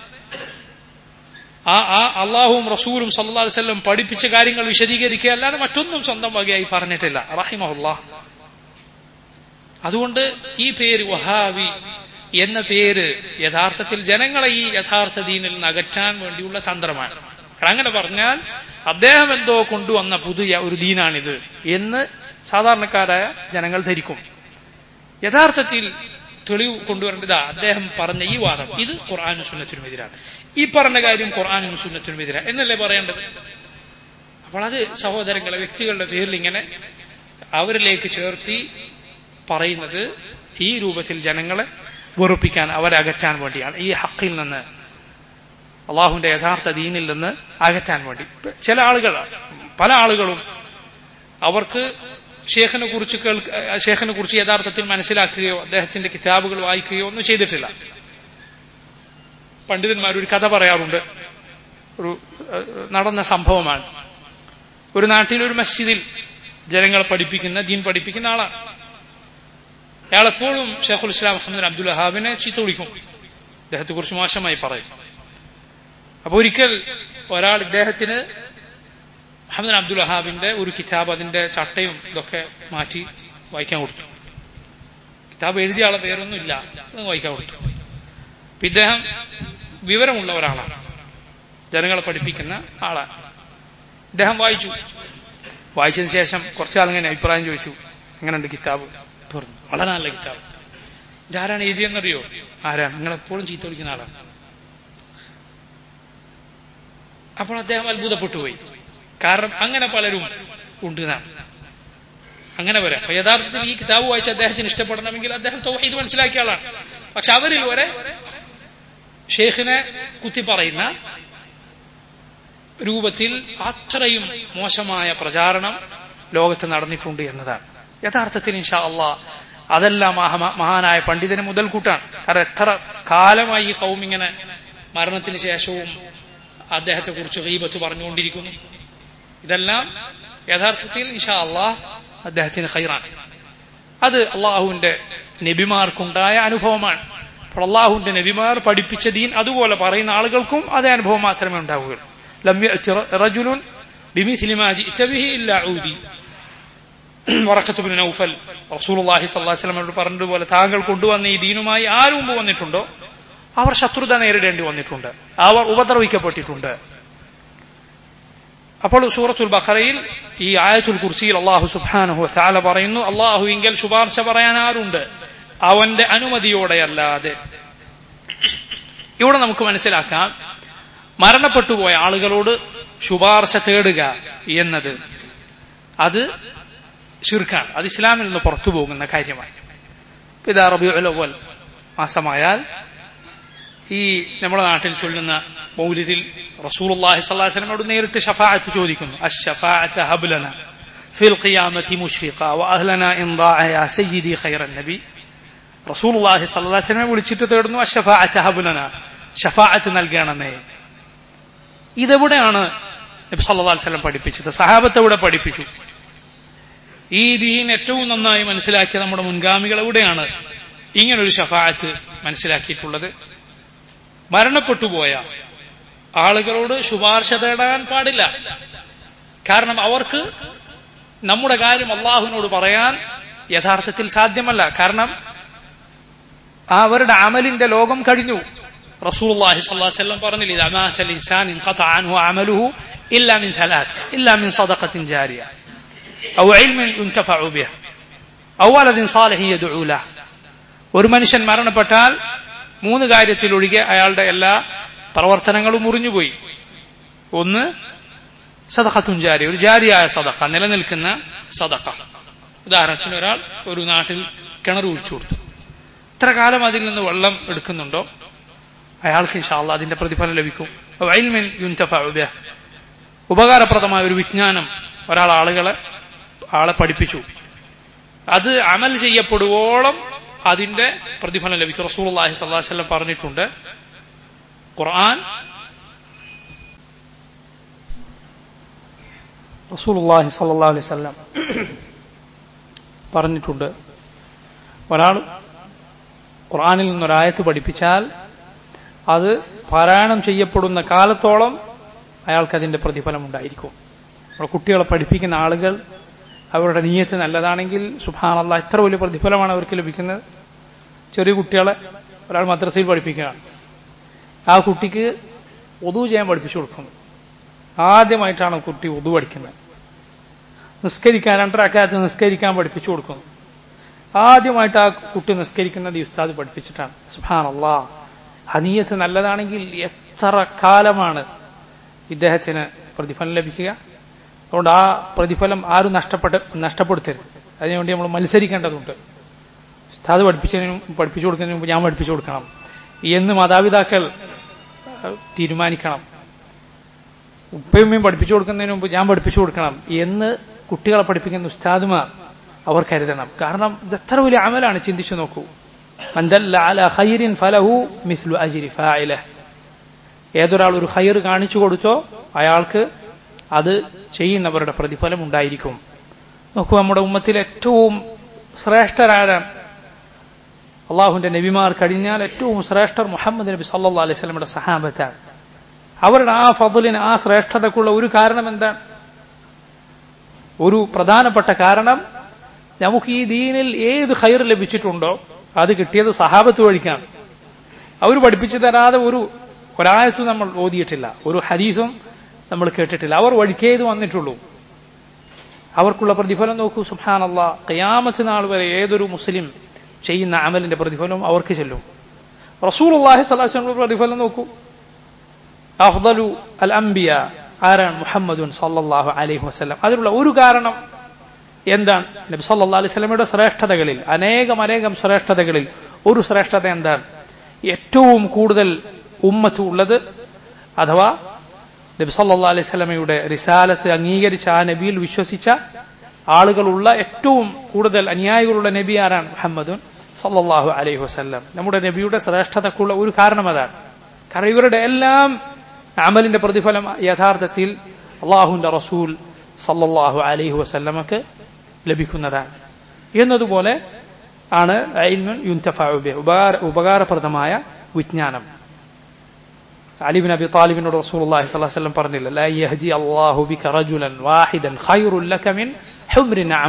ആ ആ അള്ളാഹുവും റസൂലും സല്ലാ വല്ലം പഠിപ്പിച്ച കാര്യങ്ങൾ വിശദീകരിക്കുക അല്ലാതെ മറ്റൊന്നും സ്വന്തം വകയായി പറഞ്ഞിട്ടില്ല റഹിമഹുല്ലാ അതുകൊണ്ട് ഈ പേര് വഹാബി എന്ന പേര് യഥാർത്ഥത്തിൽ ജനങ്ങളെ ഈ യഥാർത്ഥ ദീനിൽ നിന്ന് അകറ്റാൻ വേണ്ടിയുള്ള തന്ത്രമാണ് കാരണം അങ്ങനെ പറഞ്ഞാൽ അദ്ദേഹം എന്തോ കൊണ്ടുവന്ന പുതിയ ഒരു ദീനാണിത് എന്ന് സാധാരണക്കാരായ ജനങ്ങൾ ധരിക്കും യഥാർത്ഥത്തിൽ തെളിവ് കൊണ്ടുവരേണ്ടത് അദ്ദേഹം പറഞ്ഞ ഈ വാദം ഇത് ഖുർആാനും സുന്നത്തിനും എതിരാണ് ഈ പറഞ്ഞ കാര്യം ഖുർആാനും സുന്നത്തിനും എതിരാണ് എന്നല്ലേ പറയേണ്ടത് അപ്പോൾ അത് സഹോദരങ്ങളെ വ്യക്തികളുടെ പേരിൽ ഇങ്ങനെ അവരിലേക്ക് ചേർത്തി പറയുന്നത് ഈ രൂപത്തിൽ ജനങ്ങളെ വെറുപ്പിക്കാൻ അവരെ അകറ്റാൻ വേണ്ടിയാണ് ഈ ഹക്കിൽ നിന്ന് അള്ളാഹുവിന്റെ യഥാർത്ഥ ദീനിൽ നിന്ന് അകറ്റാൻ വേണ്ടി ചില ആളുകൾ പല ആളുകളും അവർക്ക് ഷേഖിനെ കുറിച്ച് കേൾക്ക ഷേഖിനെ കുറിച്ച് യഥാർത്ഥത്തിൽ മനസ്സിലാക്കുകയോ അദ്ദേഹത്തിന്റെ കിതാബുകൾ വായിക്കുകയോ ഒന്നും ചെയ്തിട്ടില്ല പണ്ഡിതന്മാർ ഒരു കഥ പറയാറുണ്ട് ഒരു നടന്ന സംഭവമാണ് ഒരു നാട്ടിൽ ഒരു മസ്ജിദിൽ ജനങ്ങളെ പഠിപ്പിക്കുന്ന ദീൻ പഠിപ്പിക്കുന്ന ആളാണ് അയാൾ എപ്പോഴും ഷെയ്ഖുൽ ഇസ്ലാം മുഹമ്മദ് അബ്ദുൽ വഹാബിനെ ചീത്ത വിളിക്കും അദ്ദേഹത്തെ കുറിച്ച് മോശമായി പറയും അപ്പൊ ഒരിക്കൽ ഒരാൾ ഇദ്ദേഹത്തിന് മുഹമ്മദ് അബ്ദുൽ വഹാബിന്റെ ഒരു കിതാബ് അതിന്റെ ചട്ടയും ഇതൊക്കെ മാറ്റി വായിക്കാൻ കൊടുത്തു കിതാബ് എഴുതിയ ആളെ പേരൊന്നും ഇല്ല അത് വായിക്കാൻ കൊടുത്തു അപ്പൊ ഇദ്ദേഹം വിവരമുള്ള ഒരാളാണ് ജനങ്ങളെ പഠിപ്പിക്കുന്ന ആളാണ് ഇദ്ദേഹം വായിച്ചു വായിച്ചതിന് ശേഷം കുറച്ചു കാലം ഇങ്ങനെ അഭിപ്രായം ചോദിച്ചു എങ്ങനെയുണ്ട് കിതാബ് പറഞ്ഞു വളരെ നല്ല കിതാബ് ഇതാരാണ് എഴുതിയെന്നറിയോ ആരാണ് നിങ്ങൾ എപ്പോഴും ചീത്ത വിളിക്കുന്ന ആളാണ് അപ്പോൾ അദ്ദേഹം അത്ഭുതപ്പെട്ടു പോയി കാരണം അങ്ങനെ പലരും ഉണ്ട് നാം അങ്ങനെ വരാം അപ്പൊ യഥാർത്ഥത്തിൽ ഈ കിതാബ് വായിച്ച് അദ്ദേഹത്തിന് ഇഷ്ടപ്പെടണമെങ്കിൽ അദ്ദേഹം തൗഹീദ് മനസ്സിലാക്കിയ ആളാണ് പക്ഷെ അവരിൽ വരെ ഷെയ്ഖിനെ കുത്തി പറയുന്ന രൂപത്തിൽ അത്രയും മോശമായ പ്രചാരണം ലോകത്ത് നടന്നിട്ടുണ്ട് എന്നതാണ് യഥാർത്ഥത്തിൽ ഇൻഷാ അള്ളാ അതെല്ലാം മഹാനായ പണ്ഡിതന് മുതൽക്കൂട്ടാണ് കാരണം എത്ര കാലമായി ഈ കൗം ഇങ്ങനെ മരണത്തിന് ശേഷവും അദ്ദേഹത്തെ കുറിച്ച് ഗീബത്ത് പറഞ്ഞുകൊണ്ടിരിക്കുന്നു ഇതെല്ലാം യഥാർത്ഥത്തിൽ ഇൻഷാ അള്ളാഹ് അദ്ദേഹത്തിന് ഖൈറാണ് അത് അള്ളാഹുവിന്റെ നബിമാർക്കുണ്ടായ അനുഭവമാണ് അപ്പോൾ അള്ളാഹുവിന്റെ നബിമാർ പഠിപ്പിച്ച ദീൻ അതുപോലെ പറയുന്ന ആളുകൾക്കും അതേ അനുഭവം മാത്രമേ ഉണ്ടാവുകയുള്ളൂ ലം റജുലുൻ ബിമിസ്ലി മാ ജിഅത ബിഹി ഇല്ലാ ഊദി വറക്കത്തുബിൻ നൗഫൽ റസൂലുള്ളാഹി സ്വല്ലല്ലാഹി അലൈഹി വസല്ലമയോട് പറഞ്ഞതുപോലെ താങ്കൾ കൊണ്ടുവന്ന ഈ ദീനുമായി ആര് മുമ്പ് വന്നിട്ടുണ്ടോ അവർ ശത്രുത നേരിടേണ്ടി വന്നിട്ടുണ്ട് അവർ ഉപദ്രവിക്കപ്പെട്ടിട്ടുണ്ട് അപ്പോൾ സൂറത്തുൽ ബഖറയിൽ ഈ ആയത്തുൽ കുർസിയിൽ അള്ളാഹു സുബ്ഹാനഹു തആല പറയുന്നു അള്ളാഹു ഇങ്കൽ ശുപാർശ പറയാൻ ആരുണ്ട് അവന്റെ അനുമതിയോടെയല്ലാതെ ഇവിടെ നമുക്ക് മനസ്സിലാക്കാം മരണപ്പെട്ടുപോയ ആളുകളോട് ശുപാർശ തേടുക എന്നത് അത് ഷിർക്കാണ് അത് ഇസ്ലാമിൽ നിന്ന് പുറത്തു പോകുന്ന കാര്യമാണ് ഇതാ റബിയുൽ അവൽ മാസമായാൽ ഈ നമ്മുടെ നാട്ടിൽ ചൊല്ലുന്ന മൗലിദിൽ റസൂലുള്ളാഹി സ്വല്ലല്ലാഹി അലൈഹി വസല്ലമയോട് നേരിട്ട് ഷഫാഅത്ത് ചോദിക്കുന്നു അശ്ശഫാഅത്ത് ഹബ്ലന ഫിൽ ഖിയാമത്തി മുഷ്ഫിഖ വഅഹ്ലന ഇൻ ضاع യാ സയ്യിദി ഖൈറൻ നബി റസൂലുള്ളാഹി സ്വല്ലല്ലാഹി അലൈഹി വസല്ലമയെ വിളിച്ചിട്ട് തേടുന്നു അശ്ശഫാഅത്ത് ഹബ്ലന ഷഫാഅത്ത് നൽകണമേ ഇതെവിടെയാണ് നബി സല്ലല്ലാഹു അലൈഹി വസല്ലം പഠിപ്പിച്ചത് സഹാബത്ത് എവിടെ പഠിപ്പിച്ചു ഈ ദീൻ ഏറ്റവും നന്നായി മനസ്സിലാക്കിയ നമ്മുടെ മുൻഗാമികൾ എവിടെയാണ് ഇങ്ങനൊരു ഷഫാഅത്ത് മനസ്സിലാക്കിയിട്ടുള്ളത് മരണപ്പെട്ടുപോയ ആളുകളോട് ശുപാർശ തേടാൻ പാടില്ല കാരണം അവർക്ക് നമ്മുടെ കാര്യം അള്ളാഹുവിനോട് പറയാൻ യഥാർത്ഥത്തിൽ സാധ്യമല്ല കാരണം അവരുടെ അമലിന്റെ ലോകം കഴിഞ്ഞു റസൂലുള്ളാഹി സ്വല്ലല്ലാഹു അലൈഹി വസല്ലം പറഞ്ഞില്ല ഇദാ മാത ഇൻസാൻ ഇൻഖത അൻഹു അമലുഹു ഇല്ലാ മിൻ ثلاث ഇല്ലാ മിൻ സദഖത്തിൻ ജാരിയ ഔ ഇൽമിൻ യുൻതഫഉ ബിഹി ഔ വലദിൻ സാലിഹിൻ യദ്ഉ ലഹു ഒരു മനുഷ്യൻ മരണപ്പെട്ടാൽ മൂന്ന് കാര്യത്തിലൊഴികെ അയാളുടെ എല്ലാ പ്രവർത്തനങ്ങളും മുറിഞ്ഞുപോയി ഒന്ന് സദഖത്തുൻ ജാരി ഒരു ജാരിയായ സദഖ നിലനിൽക്കുന്ന സദഖ ഉദാഹരണത്തിന് ഒരാൾ ഒരു നാട്ടിൽ കിണർ കുഴിച്ചു കൊടുത്തു ഇത്ര കാലം അതിൽ നിന്ന് വെള്ളം എടുക്കുന്നുണ്ടോ അയാൾക്ക് ഇൻഷാല്ല അതിന്റെ പ്രതിഫലം ലഭിക്കും വൈൽമിൻ യുൻതഫഉ ബിഹി ഉപകാരപ്രദമായ ഒരു വിജ്ഞാനം ഒരാൾ ആളുകളെ ആളെ പഠിപ്പിച്ചു അത് അമൽ ചെയ്യപ്പെടുവോളം അതിന്റെ പ്രതിഫലം ലഭിക്കും റസൂൽ അള്ളാഹി സ്വല്ലാസ്ലം പറഞ്ഞിട്ടുണ്ട് ഖുർആൻ റസൂൽ അള്ളാഹി സല്ലാ അലൈഹി സ്വല്ലം പറഞ്ഞിട്ടുണ്ട് ഒരാൾ ഖുർആനിൽ നിന്നൊരായത്ത് പഠിപ്പിച്ചാൽ അത് പാരായണം ചെയ്യപ്പെടുന്ന കാലത്തോളം അയാൾക്കതിന്റെ പ്രതിഫലം ഉണ്ടായിരിക്കും നമ്മുടെ കുട്ടികളെ പഠിപ്പിക്കുന്ന ആളുകൾ അവരുടെ നീയത്ത് നല്ലതാണെങ്കിൽ സുഭാനല്ല എത്ര വലിയ പ്രതിഫലമാണ് അവർക്ക് ലഭിക്കുന്നത് ചെറിയ കുട്ടികളെ ഒരാൾ മദ്രസയിൽ പഠിപ്പിക്കുകയാണ് ആ കുട്ടിക്ക് ഒതു ചെയ്യാൻ പഠിപ്പിച്ചു കൊടുക്കുന്നു ആദ്യമായിട്ടാണ് കുട്ടി ഒതു പഠിക്കുന്നത് നിസ്കരിക്കാൻ രണ്ടരക്കാലത്ത് നിസ്കരിക്കാൻ പഠിപ്പിച്ചു കൊടുക്കുന്നു ആദ്യമായിട്ട് ആ കുട്ടി നിസ്കരിക്കുന്നത് ഈ ഉസ്താദ് പഠിപ്പിച്ചിട്ടാണ് സുഭാനല്ലാ ഹനീയത്ത് നല്ലതാണെങ്കിൽ എത്ര കാലമാണ് ഇദ്ദേഹത്തിന് പ്രതിഫലം ലഭിക്കുക അതുകൊണ്ട് ആ പ്രതിഫലം ആരും നഷ്ടപ്പെട്ട് നഷ്ടപ്പെടുത്തരുത് അതിനുവേണ്ടി നമ്മൾ മത്സരിക്കേണ്ടതുണ്ട് ഉസ്താദ് പഠിപ്പിച്ചതിനും പഠിപ്പിച്ചു കൊടുക്കുന്നതിന് മുമ്പ് ഞാൻ പഠിപ്പിച്ചു കൊടുക്കണം എന്ന് മാതാപിതാക്കൾ തീരുമാനിക്കണം ഉപ്പയമ്മയും പഠിപ്പിച്ചു കൊടുക്കുന്നതിന് മുമ്പ് ഞാൻ പഠിപ്പിച്ചു കൊടുക്കണം എന്ന് കുട്ടികളെ പഠിപ്പിക്കുന്ന ഉസ്താദുമാർ അവർ കരുതണം കാരണം ഇത് എത്ര വലിയ അമലാണ് ചിന്തിച്ചു നോക്കൂ ഖൈറിൻ ഫലഹു മിസ്ലു അജിരി ഫായില ഏതൊരാൾ ഒരു ഖൈർ കാണിച്ചു കൊടുത്തോ അയാൾക്ക് അത് ചെയ്യുന്നവരുടെ പ്രതിഫലം ഉണ്ടായിരിക്കും നോക്കൂ നമ്മുടെ ഉമ്മത്തിൽ ഏറ്റവും ശ്രേഷ്ഠരായ അള്ളാഹുവിന്റെ നബിമാർ കഴിഞ്ഞാൽ ഏറ്റവും ശ്രേഷ്ഠർ മുഹമ്മദ് നബി സല്ലാ അലൈഹി സ്വലമിയുടെ സഹാബത്താണ് അവരുടെ ആ ഫضലിന് ആ ശ്രേഷ്ഠതക്കുള്ള ഒരു കാരണം എന്താണ് ഒരു പ്രധാനപ്പെട്ട കാരണം നമുക്ക് ഈ ദീനിൽ ഏത് ഹൈർ ലഭിച്ചിട്ടുണ്ടോ അത് കിട്ടിയത് സഹാബത്ത് വഴിക്കാണ് അവർ പഠിപ്പിച്ചു തരാതെ ഒരു ഒരായത്തും നമ്മൾ ഓതിയിട്ടില്ല ഒരു ഹദീസും നമ്മൾ കേട്ടിട്ടില്ല അവർ വഴിക്കേത് വന്നിട്ടുള്ളൂ അവർക്കുള്ള പ്രതിഫലം നോക്കൂ സുഹാനല്ല കയാമത്ത് നാൾ വരെ ഏതൊരു മുസ്ലിം ചെയ്യുന്ന അമലിന്റെ പ്രതിഫലം അവർക്ക് ചെല്ലും റസൂൽ അള്ളാഹി സ്വലാസ്ലമിന്റെ പ്രതിഫലം നോക്കൂ അഫ്ദലു അൽ അംബിയ ആരാണ് മുഹമ്മദുൻ സല്ലാഹു അലൈഹി വസ്ലം അതിനുള്ള ഒരു കാരണം എന്താണ് നബി സല്ലാ അലൈഹി സ്വലമയുടെ ശ്രേഷ്ഠതകളിൽ അനേകം അനേകം ശ്രേഷ്ഠതകളിൽ ഒരു ശ്രേഷ്ഠത എന്താണ് ഏറ്റവും കൂടുതൽ ഉമ്മത്ത് ഉള്ളത് അഥവാ നബി സല്ലാ അലൈഹി സ്വലമയുടെ റിസാലത്ത് അംഗീകരിച്ച ആ നബിയിൽ വിശ്വസിച്ച ആളുകളുള്ള ഏറ്റവും കൂടുതൽ അനുയായികളുള്ള നബി ആരാണ് മുഹമ്മദുൻ സല്ലാഹു അലൈഹി വസ്ല്ലം നമ്മുടെ നബിയുടെ ശ്രേഷ്ഠതക്കുള്ള ഒരു കാരണം അതാണ് കാരണം ഇവരുടെ എല്ലാം അമലിന്റെ പ്രതിഫലം യഥാർത്ഥത്തിൽ അള്ളാഹുന്റെ റസൂൽ സല്ലാഹു അലൈഹി വസല്ലമക്ക് ലഭിക്കുന്നതാണ് എന്നതുപോലെ ആണ് ഉപകാരപ്രദമായ വിജ്ഞാനം അലിബിൻ അബി താലിബിനോട് റസൂൽ അള്ളാഹി സ്വല്ലല്ലാഹു അലൈഹി വസല്ലം പറഞ്ഞില്ല ലാ യഹ്ദി അല്ലാഹു ബിക റജുലൻ വാഹിദൻ ഖൈറുൽ ലക മിൻ ഹുംരി നഅം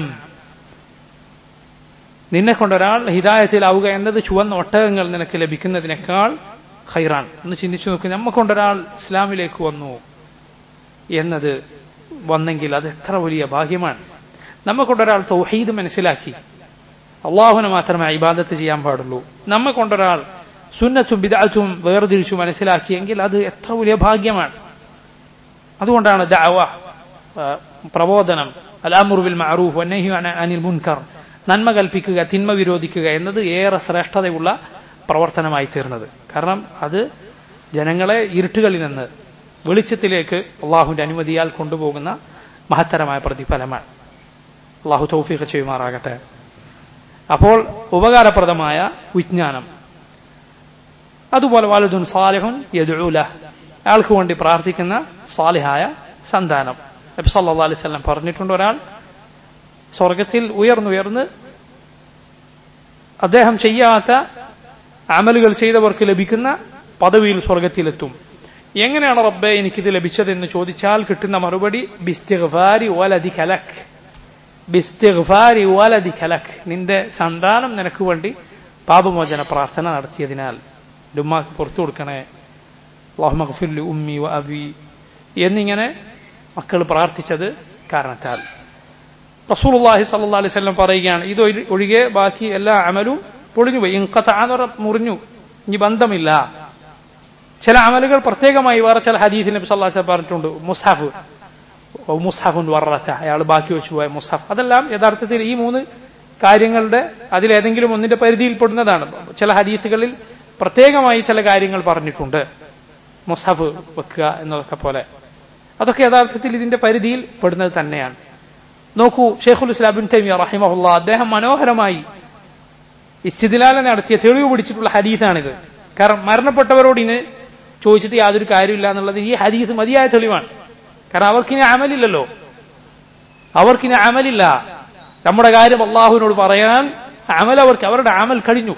നിന്നെ കൊണ്ട് ഒരാൾ ഹിദായത്തിലാവുക എന്നത് ചുവന്ന ഒട്ടകങ്ങൾ നിനക്ക് ലഭിക്കുന്നതിനേക്കാൾ ഖൈറാണ് ഒന്ന് ചിന്തിച്ചു നോക്ക് നമ്മ കൊണ്ടൊരാൾ ഇസ്ലാമിലേക്ക് വന്നു എന്നത് വന്നെങ്കിൽ അത് എത്ര വലിയ ഭാഗ്യമാണ് നമ്മെ കൊണ്ടൊരാൾ തൗഹീദ് മനസ്സിലാക്കി അള്ളാഹുവിനെ മാത്രമേ ഇബാദത്ത് ചെയ്യാൻ പാടുള്ളൂ നമ്മെ കൊണ്ടൊരാൾ സുന്നത്തും ബിദാത്തും വേർതിരിച്ചു മനസ്സിലാക്കിയെങ്കിൽ അത് എത്ര വലിയ ഭാഗ്യമാണ് അതുകൊണ്ടാണ് ദഅവ പ്രബോധനം അലാമുറുബിൽ മഅറൂഫ് വന്നഹി അനിൽ മുൻകർ നന്മ കൽപ്പിക്കുക തിന്മ വിരോധിക്കുക എന്നത് ഏറെ ശ്രേഷ്ഠതയുള്ള പ്രവർത്തനമായി തീർന്നത് കാരണം അത് ജനങ്ങളെ ഇരുട്ടുകളിൽ നിന്ന് വെളിച്ചത്തിലേക്ക് അള്ളാഹുവിന്റെ അനുമതിയാൽ കൊണ്ടുപോകുന്ന മഹത്തരമായ പ്രതിഫലമാണ് അള്ളാഹു തൗഫീഖ് ചെയ്യുമാറാകട്ടെ അപ്പോൾ ഉപകാരപ്രദമായ വിജ്ഞാനം അതുപോലെ വാലുദുൻ സാലിഹുൻ യദുല അയാൾക്ക് വേണ്ടി പ്രാർത്ഥിക്കുന്ന സാലിഹായ സന്താനം നബി സല്ലല്ലാഹു അലൈഹി വസല്ലം പറഞ്ഞിട്ടുണ്ട് ഒരാൾ സ്വർഗത്തിൽ ഉയർന്നുയർന്ന് അദ്ദേഹം ചെയ്യാത്ത അമലുകൾ ചെയ്തവർക്ക് ലഭിക്കുന്ന പദവിയിൽ സ്വർഗത്തിലെത്തും എങ്ങനെയാണ് റബ്ബെ എനിക്കിത് ലഭിച്ചതെന്ന് ചോദിച്ചാൽ കിട്ടുന്ന മറുപടി ബിസ്തിഗ്ഫാരി വലതി കലക് ബിസ്തിഗ്ഫാരി വലതി കലക് നിന്റെ സന്താനം നിനക്ക് വേണ്ടി പാപമോചന പ്രാർത്ഥന നടത്തിയതിനാൽ ഉമ്മാക്ക് പുറത്തു കൊടുക്കണേ അള്ളാഹുമഖ്ഫിർലി ഉമ്മി വ അബി എന്നിങ്ങനെ മക്കൾ പ്രാർത്ഥിച്ചത് കാരണത്താൽ റസൂലുള്ളാഹി സല്ലല്ലാഹു അലൈഹി വസല്ലം പറയുകയാണ് ഇത് ഒഴികെ ബാക്കി എല്ലാ അമലും പൊളിഞ്ഞു പോയി ഇൻഖതഅ മുറിഞ്ഞു ഇനി ബന്ധമില്ല ചില അമലുകൾ പ്രത്യേകമായി വേറെ ചില ഹദീസിൽ നബി സല്ലല്ലാഹു അലൈഹി വസല്ലം പറഞ്ഞിട്ടുണ്ട് മുസ്ഹഫ് മുസ്ഹഫുൻ വറസ അയാൾ ബാക്കി വെച്ചു പോയ മുസ്ഹഫ് അതെല്ലാം യഥാർത്ഥത്തിൽ ഈ മൂന്ന് കാര്യങ്ങളുടെ അതിലേതെങ്കിലും ഒന്നിന്റെ പരിധിയിൽപ്പെടുന്നതാണ് ചില ഹദീസുകളിൽ പ്രത്യേകമായി ചില കാര്യങ്ങൾ പറഞ്ഞിട്ടുണ്ട് മുസ്ഹഫ് വെക്കുക എന്നതൊക്കെ പോലെ അതൊക്കെ യഥാർത്ഥത്തിൽ ഇതിന്റെ പരിധിയിൽ പെടുന്നത് തന്നെയാണ് നോക്കൂ ഷെയ്ഖുൽ ഇസ്ലാം ബിൻ തൈമിയ റഹിമഹുല്ല അദ്ദേഹം മനോഹരമായി ഇസ്തിദിലാല നടത്തിയ തെളിവ് പിടിച്ചിട്ടുള്ള ഹദീസാണിത് കാരണം മരണപ്പെട്ടവരോട് ഇനി ചോദിച്ചിട്ട് യാതൊരു കാര്യമില്ല എന്നുള്ളത് ഈ ഹദീസ് മതിയായ തെളിവാണ് കാരണം അവർക്കിനി അമലില്ലല്ലോ അവർക്കിനി അമലില്ല നമ്മുടെ കാര്യം അള്ളാഹുവിനോട് പറയാൻ അമൽ അവർക്ക് അവരുടെ അമൽ കഴിഞ്ഞു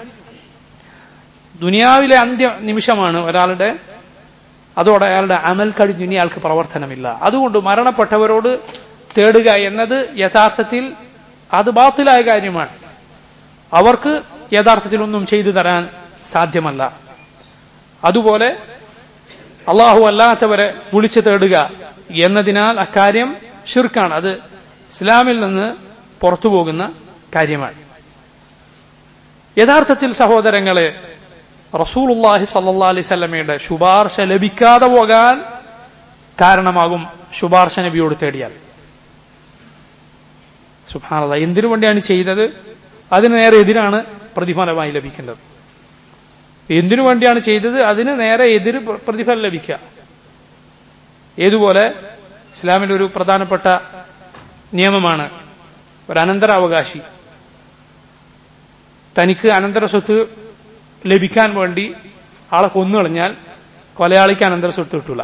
ദുനിയാവിലെ അന്ത്യ നിമിഷമാണ് ഒരാളുടെ അതോടെ അയാളുടെ അമൽ കഴിഞ്ഞു ഇനി അയാൾക്ക് പ്രവർത്തനമില്ല അതുകൊണ്ട് മരണപ്പെട്ടവരോട് തേടുക എന്നത് യഥാർത്ഥത്തിൽ അത് ബാത്തിലായ കാര്യമാണ് അവർക്ക് യഥാർത്ഥത്തിൽ ഒന്നും ചെയ്തു തരാൻ സാധ്യമല്ല അതുപോലെ അള്ളാഹു അല്ലാത്തവരെ വിളിച്ചു തേടുക എന്നതിനാൽ അക്കാര്യം ഷിർക്കാണ് അത് ഇസ്ലാമിൽ നിന്ന് പുറത്തു പോകുന്ന കാര്യമാണ് യഥാർത്ഥത്തിൽ സഹോദരങ്ങളെ റസൂലുല്ലാഹി സല്ലാ അലൈഹി സ്വലമയുടെ ശുപാർശ ലഭിക്കാതെ പോകാൻ കാരണമാകും ശുപാർശ നബിയോട് തേടിയാൽ സുഭാനത എന്തിനു വേണ്ടിയാണ് ചെയ്തത് അതിന് നേരെ എതിരാണ് പ്രതിഫലമായി ലഭിക്കേണ്ടത് എന്തിനു വേണ്ടിയാണ് ചെയ്തത് അതിന് നേരെ എതിര് പ്രതിഫലം ലഭിക്കുക ഏതുപോലെ ഇസ്ലാമിൽ ഒരു പ്രധാനപ്പെട്ട നിയമമാണ് ഒരു അനന്തരാവകാശി തനിക്ക് അനന്തര സ്വത്ത് ലഭിക്കാൻ വേണ്ടി ആളെ കൊന്നു കളഞ്ഞാൽ കൊലയാളിക്ക് അനന്തര സ്വത്ത് കിട്ടൂല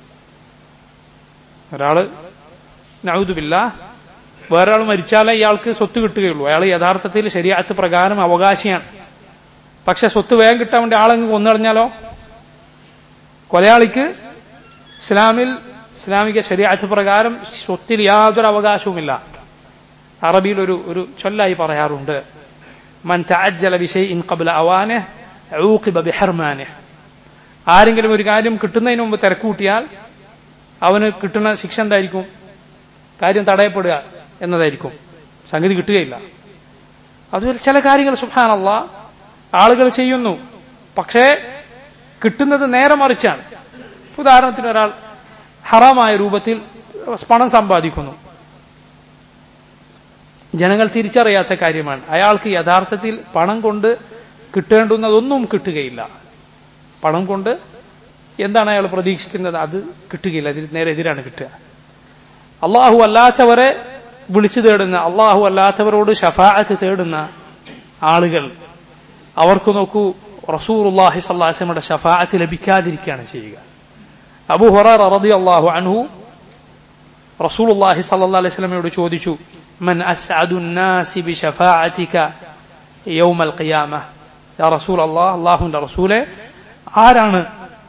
ഒരാള് നൗദുബില്ല വേറൊരാൾ മരിച്ചാലേ ഇയാൾക്ക് സ്വത്ത് കിട്ടുകയുള്ളൂ അയാൾ യഥാർത്ഥത്തിൽ ശരിയാത്ത പ്രകാരം അവകാശിയാണ് പക്ഷെ സ്വത്ത് വേഗം കിട്ടാൻ വേണ്ടി ആളങ്ങ് കൊന്നുകളഞ്ഞാലോ കൊലയാളിക്ക് ഇസ്ലാമിൽ ഇസ്ലാമിക ശരിയാത്ത പ്രകാരം സ്വത്തിൽ യാതൊരു അവകാശവുമില്ല അറബിയിൽ ഒരു ഒരു ചൊല്ലായി പറയാറുണ്ട് മൻ തഅജ്ജല ബിശൈഇൻ ഖബ്ല അവാനിഹ് ഊഖിബ ബിഹർമാനിഹ് ആരെങ്കിലും ഒരു കാര്യം കിട്ടുന്നതിന് മുമ്പ് തിരക്കൂട്ടിയാൽ അവന് കിട്ടുന്ന ശിക്ഷ എന്തായിരിക്കും കാര്യം തടയപ്പെടുക എന്നതായിരിക്കും സംഗതി കിട്ടുകയില്ല അതുപോലെ ചില കാര്യങ്ങൾ സുഹാനല്ല ആളുകൾ ചെയ്യുന്നു പക്ഷേ കിട്ടുന്നത് നേരെ മറിച്ചാണ് ഉദാഹരണത്തിന് ഒരാൾ ഹറാമായ രൂപത്തിൽ പണം സമ്പാദിക്കുന്നു ജനങ്ങൾ തിരിച്ചറിയാത്ത കാര്യമാണ് അയാൾക്ക് യഥാർത്ഥത്തിൽ പണം കൊണ്ട് കിട്ടേണ്ടുന്നതൊന്നും കിട്ടുകയില്ല പണം കൊണ്ട് എന്താണ് അയാൾ പ്രതീക്ഷിക്കുന്നത് അത് കിട്ടുകയില്ല അതിന് നേരെ എതിരാണ് കിട്ടുക അള്ളാഹു അല്ലാത്തവരെ വിളിച്ചു തേടുന്ന അള്ളാഹു അല്ലാത്തവരോട് ഷഫാഅത്ത് തേടുന്ന ആളുകൾ അവർക്ക് നോക്കൂ റസൂറുല്ലാഹി സല്ലാസ്ലമയുടെ ഷഫാഅത്ത് ലഭിക്കാതിരിക്കുകയാണ് ചെയ്യുക അബു ഹുറ റതി അള്ളാഹു അൻഹു റസൂലുല്ലാഹി സല്ലാ അലൈഹി സ്വലമയോട് ചോദിച്ചു മൻ അസ്അദു الناس بشفاعتك يوم القيامة യാ റസൂൽ അള്ളാഹ് അള്ളാഹുവിന്റെ റസൂലെ ആരാണ്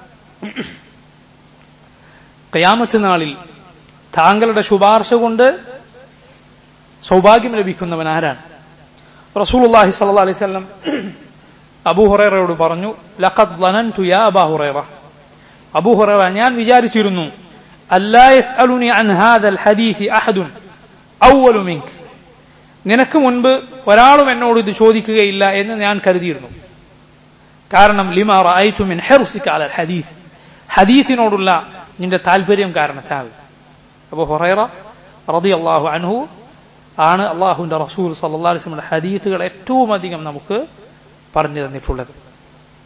ഖിയാമത്ത് നാളിൽ താങ്കളുടെ ശുപാർശ കൊണ്ട് സൗഭാഗ്യം ലഭിക്കുന്നവൻ ആരാണ് റസൂലുള്ളാഹി സ്വല്ലല്ലാഹി അലൈഹി വസല്ലം അബൂ ഹുറൈറയോട് പറഞ്ഞു ലഖദ് ളനൻതു യാ അബാ ഹുറൈറ അബൂ ഹുറൈറ ഞാൻ വിചാരിച്ചിരുന്നു അല്ലാ യസ്അലുനി അൻ ഹാദൽ ഹദീസ് അഹദുൻ അവ്വലു മിൻക് നിനക്ക് മുൻപ് ഒരാളും എന്നോട് ഇത് ചോദിക്കുകയില്ല എന്ന് ഞാൻ കരുതിയിരുന്നു കാരണം ലിമ റഅയ്തു മിൻ ഹിർസിക അലൽ ഹദീസ് ഹദീസിനോടുള്ള നിന്റെ താല്പര്യം കാരണത്താൽ അബൂ ഹുറൈറ റളിയല്ലാഹു അൻഹു ആണ് അള്ളാഹുവിന്റെ റസൂൽ സല്ലല്ലാഹു അലൈഹി വസല്ലം ഹദീസുകൾ ഏറ്റവും അധികം നമുക്ക് പറഞ്ഞു തന്നിട്ടുള്ളത്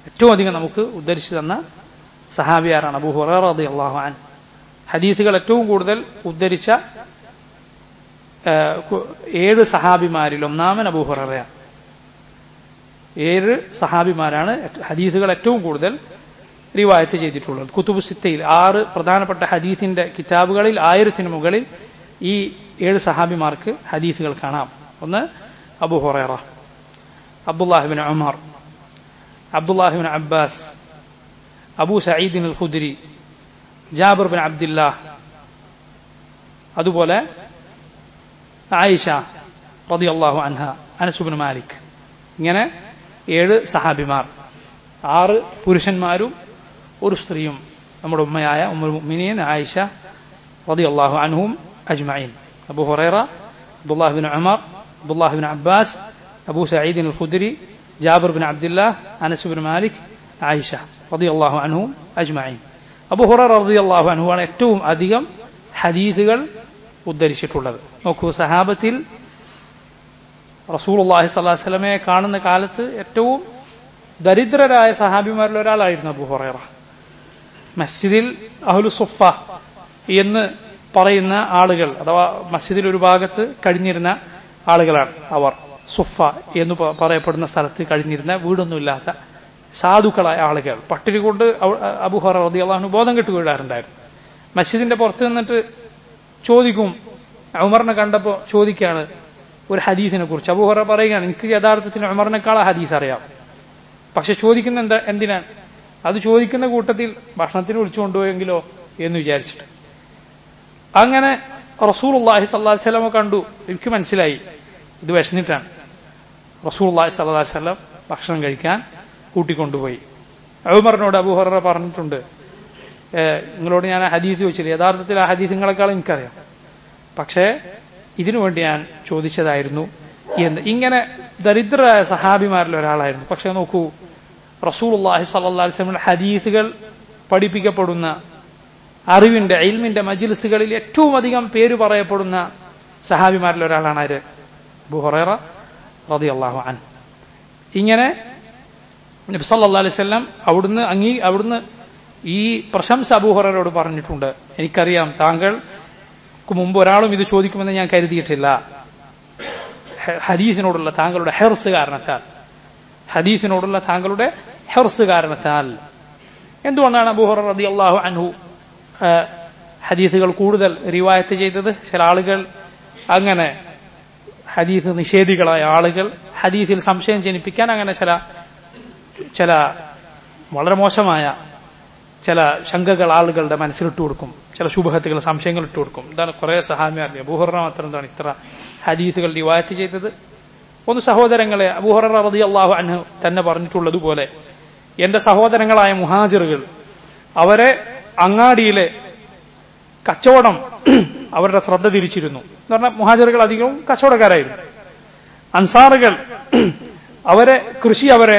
ഏറ്റവും അധികം നമുക്ക് ഉദ്ധരിച്ചു തന്ന സഹാബിയാരാണ് അബൂ ഹുറൈറ റളിയല്ലാഹു അൻ ഹദീസുകൾ ഏറ്റവും കൂടുതൽ ഉദ്ധരിച്ച ഏഴ് സഹാബിമാരിൽ ഒന്നാമൻ അബൂ ഹുറൈറയാണ് ഏഴ് സഹാബിമാരാണ് ഹദീസുകൾ ഏറ്റവും കൂടുതൽ റിവായത്ത് ചെയ്തിട്ടുള്ളത് കുത്തുബ് സിത്തയിൽ ആറ് പ്രധാനപ്പെട്ട ഹദീസിന്റെ കിതാബുകളിൽ ആയിരത്തിന് മുകളിൽ ഈ ഏഴ് സഹാബിമാർക്ക് ഹദീസുകൾ കാണാം ഒന്ന് Abu Hurairah Abdullah bin Umar Abdullah bin Abbas Abu സഈദിൻ al Khudri Jabir bin Abdillah അതുപോലെ ആയിഷ റളിയല്ലാഹു അൻഹ അനസുബിൻ മാലിക് ഇങ്ങനെ ഏഴ് സഹാബിമാർ ആറ് പുരുഷന്മാരും ഒരു സ്ത്രീയും നമ്മുടെ ഉമ്മയായ ഉമ്മുൽ മുഅ്മിനീൻ ആയിഷ റളിയല്ലാഹു അൻഹും അജ്മഈൻ Abu Hurairah Abdullah bin Umar Abdullah bin Abbas Abu Saeed al Khudri Jabir bin Abdullah Anas bin Malik Aisha റളിയല്ലാഹു അൻഹും അജ്മഈൻ അബൂ ഹുറൈറ റളിയല്ലാഹു അൻഹു ആണ് ഏറ്റവും അധികം ഹദീസുകൾ ഉദ്ധരിച്ചിട്ടുള്ളത് നോക്കൂ സഹാബത്തിൽ റസൂലുള്ളാഹി സ്വല്ലല്ലാഹു അലൈഹി വസല്ലമയെ കാണുന്ന കാലത്ത് ഏറ്റവും ദരിദ്രരായ സഹാബിമാരിൽ ഒരാളായിരുന്നു അബു ഹുറൈറ മസ്ജിദിൽ അഹ്ലു സുഫ എന്ന് പറയുന്ന ആളുകൾ അഥവാ മസ്ജിദിൽ ഒരു ഭാഗത്ത് കഴിഞ്ഞിരുന്ന ആളുകളാണ് അവർ സുഫ എന്ന് പറയപ്പെടുന്ന സ്ഥലത്ത് കഴിഞ്ഞിരുന്ന വീടൊന്നുമില്ലാത്ത സാധുക്കളായ ആളുകൾ പട്ടിണി കൊണ്ട് അബു ഹുറ റളിയല്ലാഹു ബോധം കെട്ട് വീഴാറുണ്ടായിരുന്നു മസ്ജിദിന്റെ പുറത്ത് നിന്നിട്ട് ചോദിക്കും ഉമറിനെ കണ്ടപ്പോൾ ചോദിക്കുകയാണ് ഒരു ഹദീസിനെ കുറിച്ച് അബൂഹറ പറയുകയാണ് എനിക്ക് യഥാർത്ഥത്തിൽ ഉമറിനേക്കാൾ ആ ഹദീസ് അറിയാം പക്ഷെ ചോദിക്കുന്ന എന്താ എന്തിനാണ് അത് ചോദിക്കുന്ന കൂട്ടത്തിൽ ഭക്ഷണത്തിന് വിളിച്ചു കൊണ്ടുപോയെങ്കിലോ എന്ന് വിചാരിച്ചിട്ട് അങ്ങനെ റസൂൽ അള്ളാഹി സല്ലാ വല്ലമ കണ്ടു എനിക്ക് മനസ്സിലായി ഇത് വിശന്നിട്ടാണ് റസൂൽ അള്ളാഹി സല്ലാ വല്ലം ഭക്ഷണം കഴിക്കാൻ കൂട്ടിക്കൊണ്ടുപോയി ഉമറിനോട് അബൂഹറ പറഞ്ഞിട്ടുണ്ട് നിങ്ങളോട് ഞാൻ ആ ഹദീസ് ചോദിച്ചില്ല യഥാർത്ഥത്തിൽ ആ ഹദീസ് നിങ്ങളെക്കാൾ എനിക്കറിയാം പക്ഷേ ഇതിനു വേണ്ടി ഞാൻ ചോദിച്ചതായിരുന്നു എന്ന് ഇങ്ങനെ ദരിദ്രരായ സഹാബിമാരിൽ ഒരാളായിരുന്നു പക്ഷെ നോക്കൂ റസൂൽ അള്ളാഹി സല്ലാസ്ലമിന്റെ ഹദീസുകൾ പഠിപ്പിക്കപ്പെടുന്ന അറിവിന്റെ ഇൽമിന്റെ മജിലിസുകളിൽ ഏറ്റവും അധികം പേര് പറയപ്പെടുന്ന സഹാബിമാരിൽ ഒരാളാണ് ആര് ബുഹറ റതി അള്ളാഹു അൻ ഇങ്ങനെ നബി സല്ലാ അലൈഹി സ്വല്ലാം അവിടുന്ന് അംഗീ അവിടുന്ന് ഈ പ്രശംസ അബൂഹറോട് പറഞ്ഞിട്ടുണ്ട് എനിക്കറിയാം താങ്കൾ മുമ്പ് ഒരാളും ഇത് ചോദിക്കുമെന്ന് ഞാൻ കരുതിയിട്ടില്ല ഹദീസിനോടുള്ള താങ്കളുടെ ഹെർസ് കാരണത്താൽ ഹദീസിനോടുള്ള താങ്കളുടെ ഹെർസ് കാരണത്താൽ എന്തുകൊണ്ടാണ് അബൂഹർ റതി അള്ളാഹു അൻഹു ഹദീസുകൾ കൂടുതൽ റിവായത്ത് ചെയ്തത് ചില ആളുകൾ അങ്ങനെ ഹദീസ് നിഷേധികളായ ആളുകൾ ഹദീസിൽ സംശയം ജനിപ്പിക്കാൻ അങ്ങനെ ചില ചില വളരെ മോശമായ ചില ശങ്കകൾ ആളുകളുടെ മനസ്സിലിട്ട് കൊടുക്കും ചില ശുഭഹത്തുകൾ സംശയങ്ങൾ ഇട്ട് കൊടുക്കും എന്താണ് കുറെ സഹാബിമാർ അബൂഹറ മാത്രം എന്താണ് ഇത്ര ഹദീസുകൾ റിവായത്ത് ചെയ്തത് ഒന്ന് സഹോദരങ്ങളെ അബൂഹറ റതി അള്ളാഹു അൻഹു തന്നെ പറഞ്ഞിട്ടുള്ളതുപോലെ എന്റെ സഹോദരങ്ങളായ മുഹാജിറുകൾ അവരെ അങ്ങാടിയിലെ കച്ചവടം അവരുടെ ശ്രദ്ധ തിരിച്ചിരുന്നു എന്ന് പറഞ്ഞാൽ മുഹാജിറുകൾ അധികവും കച്ചവടക്കാരായിരുന്നു അൻസാറുകൾ അവരെ കൃഷി അവരെ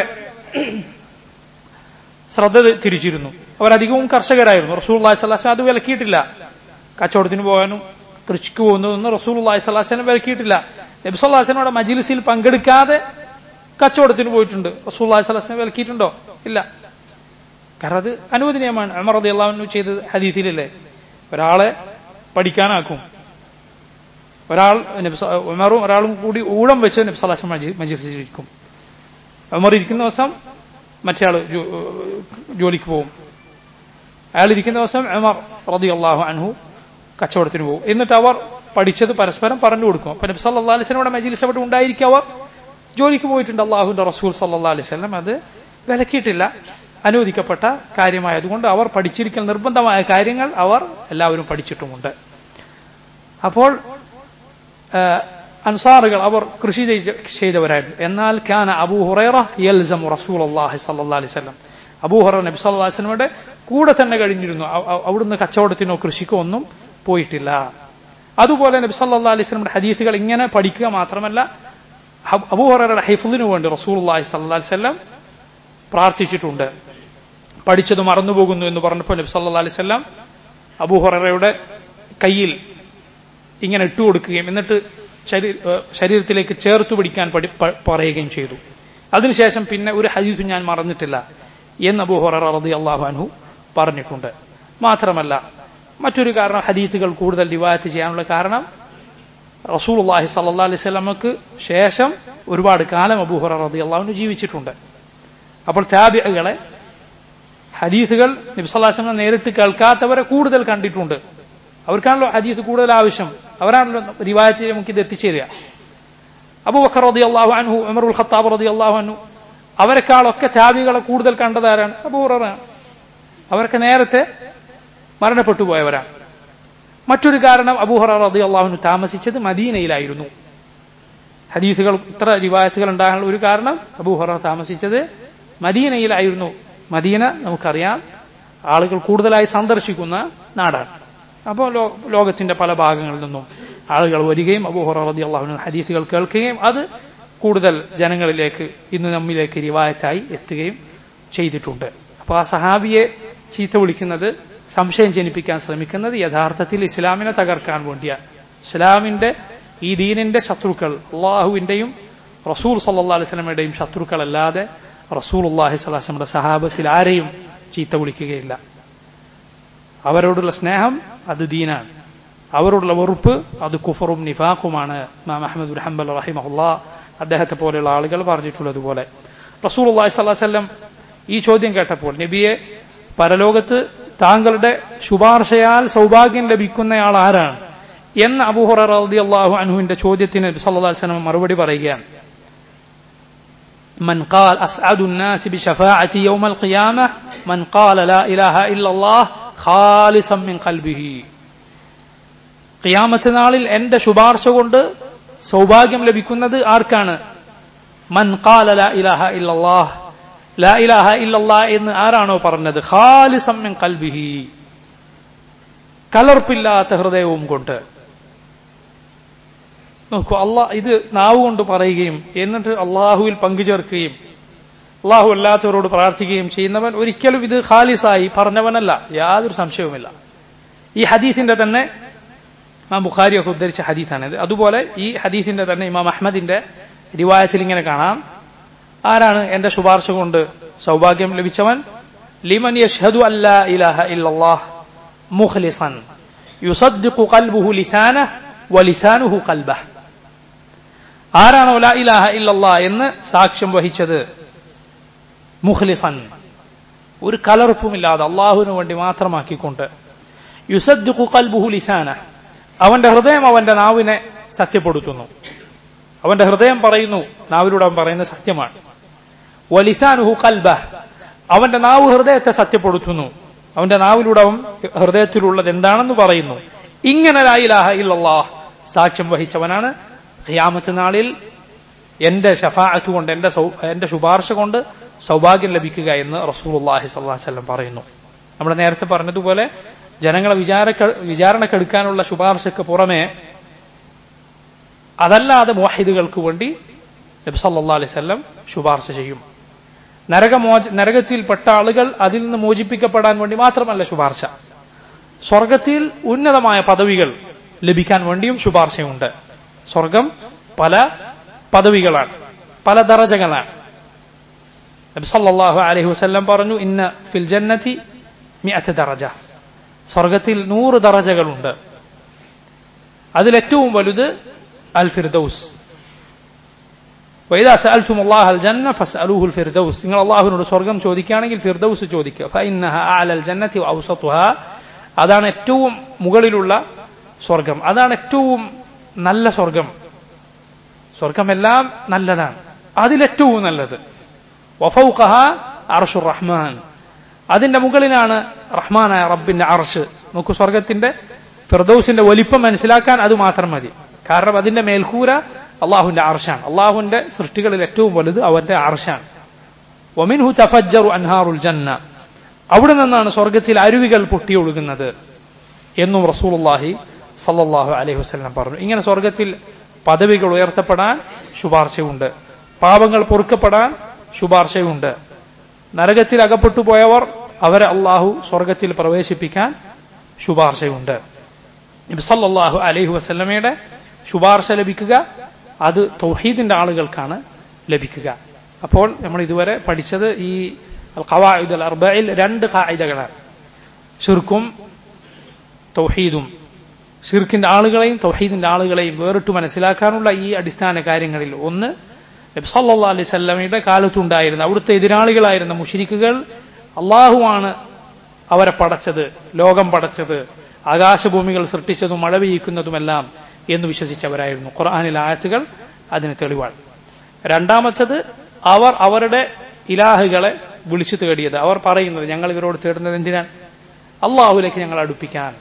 ശ്രദ്ധ തിരിച്ചിരുന്നു അവരധികവും കർഷകരായിരുന്നു റസൂൽ അള്ളാഹി അത് വിലക്കിയിട്ടില്ല കച്ചവടത്തിന് പോകാനും കൃഷിക്ക് പോകുന്നതൊന്നും റസൂൽ അള്ളാഹി സ്വലാസ്ലം വിലക്കിയിട്ടില്ല നബ്സുല്ലാസ്ലനോടെ മജിലിസിൽ പങ്കെടുക്കാതെ കച്ചവടത്തിന് പോയിട്ടുണ്ട് റസൂൽ അള്ളാഹി സ്വലാസ്ലം വിലക്കിയിട്ടുണ്ടോ ഇല്ല കാരണം അത് അനുവദനീയമാണ് അമർ റതി അള്ളാഹു ചെയ്തത് ഹദീസിലല്ലേ ഒരാളെ പഠിക്കാനാക്കും ഒരാൾ ഉമറും ഒരാളും കൂടി ഊഴം വെച്ച് നബ്സലാസം മജിലിസിലിരിക്കും ഉമർ ഇരിക്കുന്ന ദിവസം മറ്റേ ആള് ജോലിക്ക് പോകും അയാൾ ഇരിക്കുന്ന ദിവസം ഉമർ റതി അള്ളാഹു അൻഹു കച്ചവടത്തിന് പോകും എന്നിട്ട് അവർ പഠിച്ചത് പരസ്പരം പറഞ്ഞു കൊടുക്കും അപ്പൊ നബി സല്ലാ അലിസ്ലമിയുടെ മജീലിസ് അവിടെ ഉണ്ടായിരിക്കും അവർ ജോലിക്ക് പോയിട്ടുണ്ട് അള്ളാഹുന്റെ റസൂൽ സല്ലാ അലൈവല്ലം അത് വിലക്കിയിട്ടില്ല അനുവദിക്കപ്പെട്ട കാര്യമായതുകൊണ്ട് അവർ പഠിച്ചിരിക്കൽ നിർബന്ധമായ കാര്യങ്ങൾ അവർ എല്ലാവരും പഠിച്ചിട്ടുമുണ്ട് അപ്പോൾ അൻസാറുകൾ അവർ കൃഷി ചെയ്തവരായിരുന്നു എന്നാൽ ഖാന അബൂ ഹുറൈറ യൽസമു റസൂൽ അള്ളാഹി സല്ലാ അലൈവല്ലം അബൂ ഹുറ നബി സല്ലാ വസ്ലമയുടെ കൂടെ തന്നെ കഴിഞ്ഞിരുന്നു അവിടുന്ന് കച്ചവടത്തിനോ കൃഷിക്കോ ഒന്നും പോയിട്ടില്ല അതുപോലെ നബി സല്ലാ അലൈഹി സ്വലമിന്റെ ഹദീസുകൾ ഇങ്ങനെ പഠിക്കുക മാത്രമല്ല അബൂ ഹുറയുടെ ഹൈഫുദിനു വേണ്ടി റസൂൽ അള്ളാഹി സല്ലാ വല്ലം പ്രാർത്ഥിച്ചിട്ടുണ്ട് പഠിച്ചത് മറന്നുപോകുന്നു എന്ന് പറഞ്ഞപ്പോൾ നബി സല്ലാ അലൈഹി സ്വല്ലാം അബൂ ഹുറയുടെ കയ്യിൽ ഇങ്ങനെ ഇട്ടുകൊടുക്കുകയും എന്നിട്ട് ശരീരത്തിലേക്ക് ചേർത്തു പിടിക്കാൻ പറയുകയും ചെയ്തു അതിനുശേഷം പിന്നെ ഒരു ഹദീസും ഞാൻ മറന്നിട്ടില്ല എന്ന് അബൂഹുറ റതി അള്ളാഹു അൻഹു പറഞ്ഞിട്ടുണ്ട് മാത്രമല്ല മറ്റൊരു കാരണം ഹദീത്തുകൾ കൂടുതൽ റിവായത്ത് ചെയ്യാനുള്ള കാരണം റസൂൽ അള്ളാഹി സല്ലാ അലൈഹി സ്വലമക്ക് ശേഷം ഒരുപാട് കാലം അബൂഹുറ റതി അള്ളാഹുന് ജീവിച്ചിട്ടുണ്ട് അപ്പോൾ താബികളെ ഹദീസുകൾ നബിസ്വല്ലാസ്ലം നേരിട്ട് കേൾക്കാത്തവരെ കൂടുതൽ കണ്ടിട്ടുണ്ട് അവർക്കാണല്ലോ ഹദീസ് കൂടുതൽ ആവശ്യം അവരാണല്ലോ റിവായത്തിൽ നമുക്ക് ഇത് എത്തിച്ചേരുക അബൂബക്കർ റതി അള്ളാഹു അൻഹു ഉമറുൽ ഖത്താബ് റതി അള്ളാഹു അൻഹു അവരെക്കാളൊക്കെ താബികളെ കൂടുതൽ കണ്ടതാരാണ് അബൂഹറാണ് അവരൊക്കെ നേരത്തെ മരണപ്പെട്ടു പോയവരാണ് മറ്റൊരു കാരണം അബൂഹറ റതി അള്ളാഹുനു താമസിച്ചത് മദീനയിലായിരുന്നു ഹദീസുകൾ ഇത്ര റിവായത്തുകൾ ഉണ്ടാകാനുള്ള ഒരു കാരണം അബൂഹറ താമസിച്ചത് മദീനയിലായിരുന്നു മദീന നമുക്കറിയാം ആളുകൾ കൂടുതലായി സന്ദർശിക്കുന്ന നാടാണ് അപ്പോൾ ലോകത്തിന്റെ പല ഭാഗങ്ങളിൽ നിന്നും ആളുകൾ വരികയും അബൂഹറ റതി അള്ളാഹുനു ഹദീസുകൾ കേൾക്കുകയും അത് കൂടുതൽ ജനങ്ങളിലേക്ക് ഇന്ന് നമ്മിലേക്ക് റിവായത്തായി എത്തുകയും ചെയ്തിട്ടുണ്ട് അപ്പോൾ ആ സഹാബിയെ ചീത്ത വിളിക്കുന്നത് സംശയം ജനിപ്പിക്കാൻ ശ്രമിക്കുന്നത് യഥാർത്ഥത്തിൽ ഇസ്ലാമിനെ തകർക്കാൻ വേണ്ടിയാണ് ഇസ്ലാമിന്റെ ഈ ദീനിന്റെ ശത്രുക്കൾ അള്ളാഹുവിന്റെയും റസൂൽ സല്ലാ അലിസ്ലമയുടെയും ശത്രുക്കളല്ലാതെ റസൂൽ അള്ളാഹി സ്വലാസ്ലമയുടെ സഹാബത്തിൽ ആരെയും ചീത്ത വിളിക്കുകയില്ല അവരോടുള്ള സ്നേഹം അത് ദീനാണ് അവരോടുള്ള വെറുപ്പ് അത് കുഫറും നിഫാഖുമാണ് മാം അഹമ്മദ് ഹംബൽ റഹിമഹുല്ല അദ്ദേഹത്തെ പോലെയുള്ള ആളുകൾ പറഞ്ഞിട്ടുള്ളതുപോലെ റസൂൽ അള്ളാഹി സ്വലാസ്ലം ഈ ചോദ്യം കേട്ടപ്പോൾ നബിയെ പരലോകത്ത് താങ്കളുടെ ശുപാർശയാൽ സൗഭാഗ്യം ലഭിക്കുന്നയാൾ ആരാണ് എന്ന് അബൂഹുറ റതി അള്ളാഹു അൻഹുവിന്റെ ചോദ്യത്തിന് സല്ലാസ്ലം മറുപടി പറയുകയാണ് من قال أسعد الناس بشفاعتي يوم القيامة من قال لا إله إلا الله خالصا من قلبه ഖിയാമത്ത് നാളിൽ എന്റെ ശുപാർശ കൊണ്ട് സൗഭാഗ്യം ലഭിക്കുന്നത് ആർക്കാണ് മൻ ഖാല ലാ ഇലാഹ ഇല്ലല്ലാഹ് ലാ ഇലാഹ ഇല്ലല്ലാ എന്ന് ആരാണോ പറഞ്ഞത് ഖാലിസം മിൻ ഖൽബിഹി കലർപ്പില്ലാത്ത ഹൃദയവും കൊണ്ട് നോക്കൂ അള്ളാഹ് ഇത് നാവ് കൊണ്ട് പറയുകയും എന്നിട്ട് അള്ളാഹുവിൽ പങ്കുചേർക്കുകയും അള്ളാഹു അല്ലാത്തവരോട് പ്രാർത്ഥിക്കുകയും ചെയ്യുന്നവൻ ഒരിക്കലും ഇത് ഖാലിസായി പറഞ്ഞവനല്ല യാതൊരു സംശയവുമില്ല ഈ ഹദീസിന്റെ തന്നെ ഇമാം ബുഖാരിയൊക്കെ ഉദ്ധരിച്ച ഹദീസാണിത് അതുപോലെ ഈ ഹദീസിന്റെ തന്നെ ഇമാം അഹമ്മദിന്റെ റിവായത്തിൽ ഇങ്ങനെ കാണാം ആരാണ് എന്റെ ശുപാർശ കൊണ്ട് സൗഭാഗ്യം ലഭിച്ചവൻ ലിമൻ യഷ്ഹദു അല്ലാ ഇലാഹ ഇല്ലല്ലാഹ് മുഖ്ലിസൻ യുസദ്ദിഖു ഖൽബുഹു ലിസാനഹ് വലിസാനുഹു ഖൽബഹ് ആരാണോ ലാ ഇലാഹ ഇല്ലല്ലാ എന്ന് സാക്ഷ്യം വഹിച്ചത് മുഖ്ലിസൻ ഒരു കലർപ്പുമില്ലാതെ അള്ളാഹുവിന് വേണ്ടി മാത്രമാക്കിക്കൊണ്ട് യുസദ്ദിഖു ഖൽബുഹു ലിസാനഹ് അവന്റെ ഹൃദയം അവന്റെ നാവിനെ സത്യപ്പെടുത്തുന്നു അവന്റെ ഹൃദയം പറയുന്നു നാവിലൂടെ അവൻ പറയുന്നത് സത്യമാണ് വലിസാനുഹു കൽബ അവന്റെ നാവ് ഹൃദയത്തെ സത്യപ്പെടുത്തുന്നു അവന്റെ നാവിലൂടെ അവൻ ഹൃദയത്തിലുള്ളത് എന്താണെന്ന് പറയുന്നു ഇങ്ങനെ ലായിലാഹ ഇല്ലല്ലാഹ് സാക്ഷ്യം വഹിച്ചവനാണ് ഖിയാമത്ത് നാളിൽ എന്റെ ഷഫാഅത്ത് കൊണ്ട് എന്റെ എന്റെ ശുപാർശ കൊണ്ട് സൗഭാഗ്യം ലഭിക്കുക എന്ന് റസൂലുള്ളാഹി സ്വല്ലല്ലാഹി അലൈഹി വസല്ലം പറയുന്നു നമ്മൾ നേരത്തെ പറഞ്ഞതുപോലെ ജനങ്ങളെ വിചാര വിചാരണക്കെടുക്കാനുള്ള ശുപാർശക്ക് പുറമെ അതല്ലാതെ മോഹിദുകൾക്ക് വേണ്ടി നബി സല്ലാ അലൈവല്ലം ശുപാർശ ചെയ്യും നരകമോച നരകത്തിൽപ്പെട്ട ആളുകൾ അതിൽ നിന്ന് മോചിപ്പിക്കപ്പെടാൻ വേണ്ടി മാത്രമല്ല ശുപാർശ സ്വർഗത്തിൽ ഉന്നതമായ പദവികൾ ലഭിക്കാൻ വേണ്ടിയും ശുപാർശയുണ്ട് സ്വർഗം പല പദവികളാണ് പല ദറജകളാണ് നബി സല്ലല്ലാഹു അലൈഹി വസല്ലം പറഞ്ഞു ഇന്ന ഫിൽ ജന്നതി മിഅത്ത് ദറജ സ്വർഗത്തിൽ നൂറ് ദറജകളുണ്ട് അതിലേറ്റവും വലുത് അൽ ഫിർദൌസ് وإذا سألتم الله الجنة فاسألوه الفردوس നിങ്ങൾ അള്ളാഹുവിനോട് സ്വർഗം ചോദിക്കുകയാണെങ്കിൽ ഫിർദൌസ് ചോദിക്കുക فإنها أعلى الجنة وأوسطها അതാണ് ഏറ്റവും മുകളിലുള്ള സ്വർഗം അതാണ് ഏറ്റവും നല്ല സ്വർഗം സ്വർഗമെല്ലാം നല്ലതാണ് അതിലേറ്റവും നല്ലത് വഫൗഖഹ അർഷുർ റഹ്മാൻ അതിന്റെ മുകളിലാണ് റഹ്മാനായ റബ്ബിന്റെ അർഷ് നമുക്ക് സ്വർഗത്തിന്റെ ഫിർദൌസിന്റെ വലിപ്പം മനസ്സിലാക്കാൻ അത് മാത്രം മതി കാരണം അതിന്റെ മേൽക്കൂര അള്ളാഹുവിന്റെ അർഷാണ് അള്ളാഹുവിന്റെ സൃഷ്ടികളിൽ ഏറ്റവും വലുത് അവന്റെ അർഷാണ് ഒമിൻഹു തഫജ്ജറു അൻഹാറുൽ ജന്ന അവിടെ നിന്നാണ് സ്വർഗത്തിൽ അരുവികൾ പൊട്ടിയൊഴുകുന്നത് എന്നും റസൂലുള്ളാഹി സല്ലല്ലാഹു അലൈഹി വസല്ലം പറഞ്ഞു ഇങ്ങനെ സ്വർഗത്തിൽ പദവികൾ ഉയർത്തപ്പെടാൻ ശുപാർശയുണ്ട് പാപങ്ങൾ പൊറുക്കപ്പെടാൻ ശുപാർശയുണ്ട് നരകത്തിൽ അകപ്പെട്ടു പോയവർ അവരെ അള്ളാഹു സ്വർഗത്തിൽ പ്രവേശിപ്പിക്കാൻ ശുപാർശയുണ്ട് നബി സല്ലല്ലാഹു അലൈഹി വസല്ലമയുടെ ശുപാർശ ലഭിക്കുക അത് തൗഹീദിന്റെ ആളുകൾക്കാണ് ലഭിക്കുക അപ്പോൾ നമ്മൾ ഇതുവരെ പഠിച്ചത് ഈ അൽ ഖവാഇദ് അൽ അർബയിൽ രണ്ട് ഖായിദകളാണ് ഷിർക്കും തൗഹീദും ഷിർക്കിന്റെ ആളുകളെയും തൗഹീദിന്റെ ആളുകളെയും വേറിട്ട് മനസ്സിലാക്കാനുള്ള ഈ അടിസ്ഥാന കാര്യങ്ങളിൽ ഒന്ന് നബ്സല്ലാ അലൈഹി സ്വല്ലമയുടെ കാലത്തുണ്ടായിരുന്ന അവിടുത്തെ എതിരാളികളായിരുന്ന മുഷിരിക്കുകൾ അള്ളാഹുവാണ് അവരെ പടച്ചത് ലോകം പടച്ചത് ആകാശഭൂമികൾ സൃഷ്ടിച്ചതും മഴ പെയ്യിക്കുന്നതുമെല്ലാം എന്ന് വിശ്വസിച്ചവരായിരുന്നു ഖുർആാനിലെ ആയത്തുകൾ അതിന് തെളിവാണ് രണ്ടാമത്തത് അവർ അവരുടെ ഇലാഹുകളെ വിളിച്ചു തേടിയത് അവർ പറയുന്നത് ഞങ്ങൾ ഇവരോട് തേടുന്നത് എന്തിനാണ് അള്ളാഹുലേക്ക് ഞങ്ങൾ അടുപ്പിക്കാൻ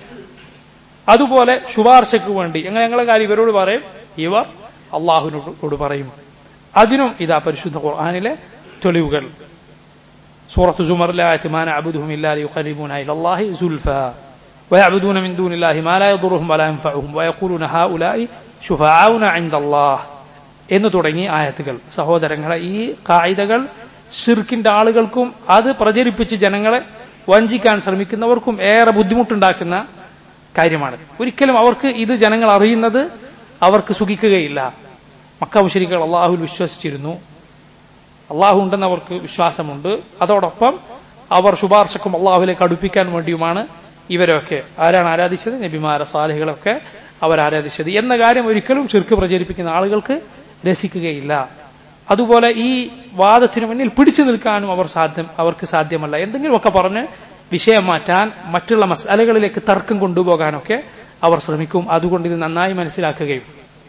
അതുപോലെ ശുപാർശയ്ക്ക് വേണ്ടി ഞങ്ങൾ ഞങ്ങളെ കാര്യം ഇവരോട് പറയും ഇവർ അള്ളാഹുവിനോട് പറയും അതിനും ഇതാ പരിശുദ്ധ ഖുർആാനിലെ തെളിവുകൾ സൂറത്ത് സുമറിലെ ആയത്ത് മാന അബുദുഹും ഇല്ലാ ലിയുഖർരിബൂന ഇലല്ലാഹി സുൽഫാ ويعبدون من دون الله ما لا يضرهم ولا ينفعهم ويقولون هؤلاء شفعاؤنا عند الله എന്ന് തുടങ്ങി ആയത്തുകൾ സഹോദരങ്ങളെ ഈ കായികകൾ ഷിർക്കിന്റെ ആളുകൾക്കും അത് പ്രചരിപ്പിച്ച് ജനങ്ങളെ വഞ്ചിക്കാൻ ശ്രമിക്കുന്നവർക്കും ഏറെ ബുദ്ധിമുട്ടുണ്ടാക്കുന്ന കാര്യമാണ് ഒരിക്കലും അവർക്ക് ഇത് ജനങ്ങൾ അറിയുന്നത് അവർക്ക് സുഖിക്കുകയില്ല മക്ക മുഷരികൾ അള്ളാഹുവിൽ വിശ്വസിച്ചിരുന്നു അള്ളാഹു ഉണ്ടെന്ന് അവർക്ക് വിശ്വാസമുണ്ട് അതോടൊപ്പം അവർ ശുപാർശക്കും അള്ളാഹുവിലേക്ക് അടുപ്പിക്കാൻ വേണ്ടിയുമാണ് ഇവരൊക്കെ ആരാണ് ആരാധിച്ചത് നബിമാര സാലികളൊക്കെ അവർ ആരാധിച്ചത് എന്ന കാര്യം ഒരിക്കലും ചെറുക്ക് പ്രചരിപ്പിക്കുന്ന ആളുകൾക്ക് രസിക്കുകയില്ല അതുപോലെ ഈ വാദത്തിനു മുന്നിൽ പിടിച്ചു നിൽക്കാനും അവർ സാധ്യം അവർക്ക് സാധ്യമല്ല എന്തെങ്കിലുമൊക്കെ പറഞ്ഞ് വിഷയം മാറ്റാൻ മറ്റുള്ള മസാലകളിലേക്ക് തർക്കം കൊണ്ടുപോകാനൊക്കെ അവർ ശ്രമിക്കും അതുകൊണ്ട് ഇത് നന്നായി മനസ്സിലാക്കുകയും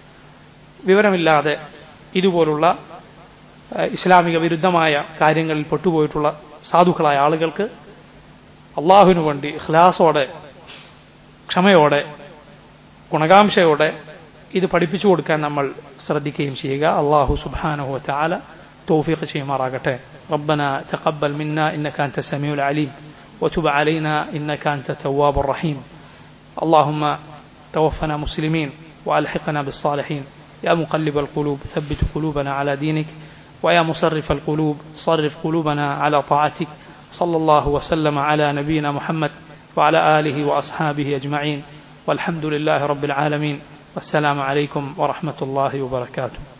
വിവരമില്ലാതെ ഇതുപോലുള്ള ഇസ്ലാമിക വിരുദ്ധമായ കാര്യങ്ങളിൽ പെട്ടുപോയിട്ടുള്ള സാധുക്കളായ ആളുകൾക്ക് അള്ളാഹുവിനു വേണ്ടി ഇഖ്ലാസോടെ ക്ഷമയോടെ ഗുണകാംക്ഷയോടെ ഇത് പഠിപ്പിച്ചു കൊടുക്കാൻ നമ്മൾ ശ്രദ്ധിക്കുകയും ചെയ്യുക അള്ളാഹു സുബാനഹു ചാല توفيق ചെയ്യുമാറാകട്ടെ ربنا تقبل منا إنك أنت السميع العليم وتب علينا إنك أنت التواب الرحيم اللهم توفنا مسلمين وألحقنا بالصالحين يا مقلب القلوب ثبت قلوبنا على دينك ويا مصرف القلوب صرف قلوبنا على طاعتك صلى الله وسلم على نبينا محمد وعلى آله وأصحابه أجمعين والحمد لله رب العالمين والسلام عليكم ورحمة الله وبركاته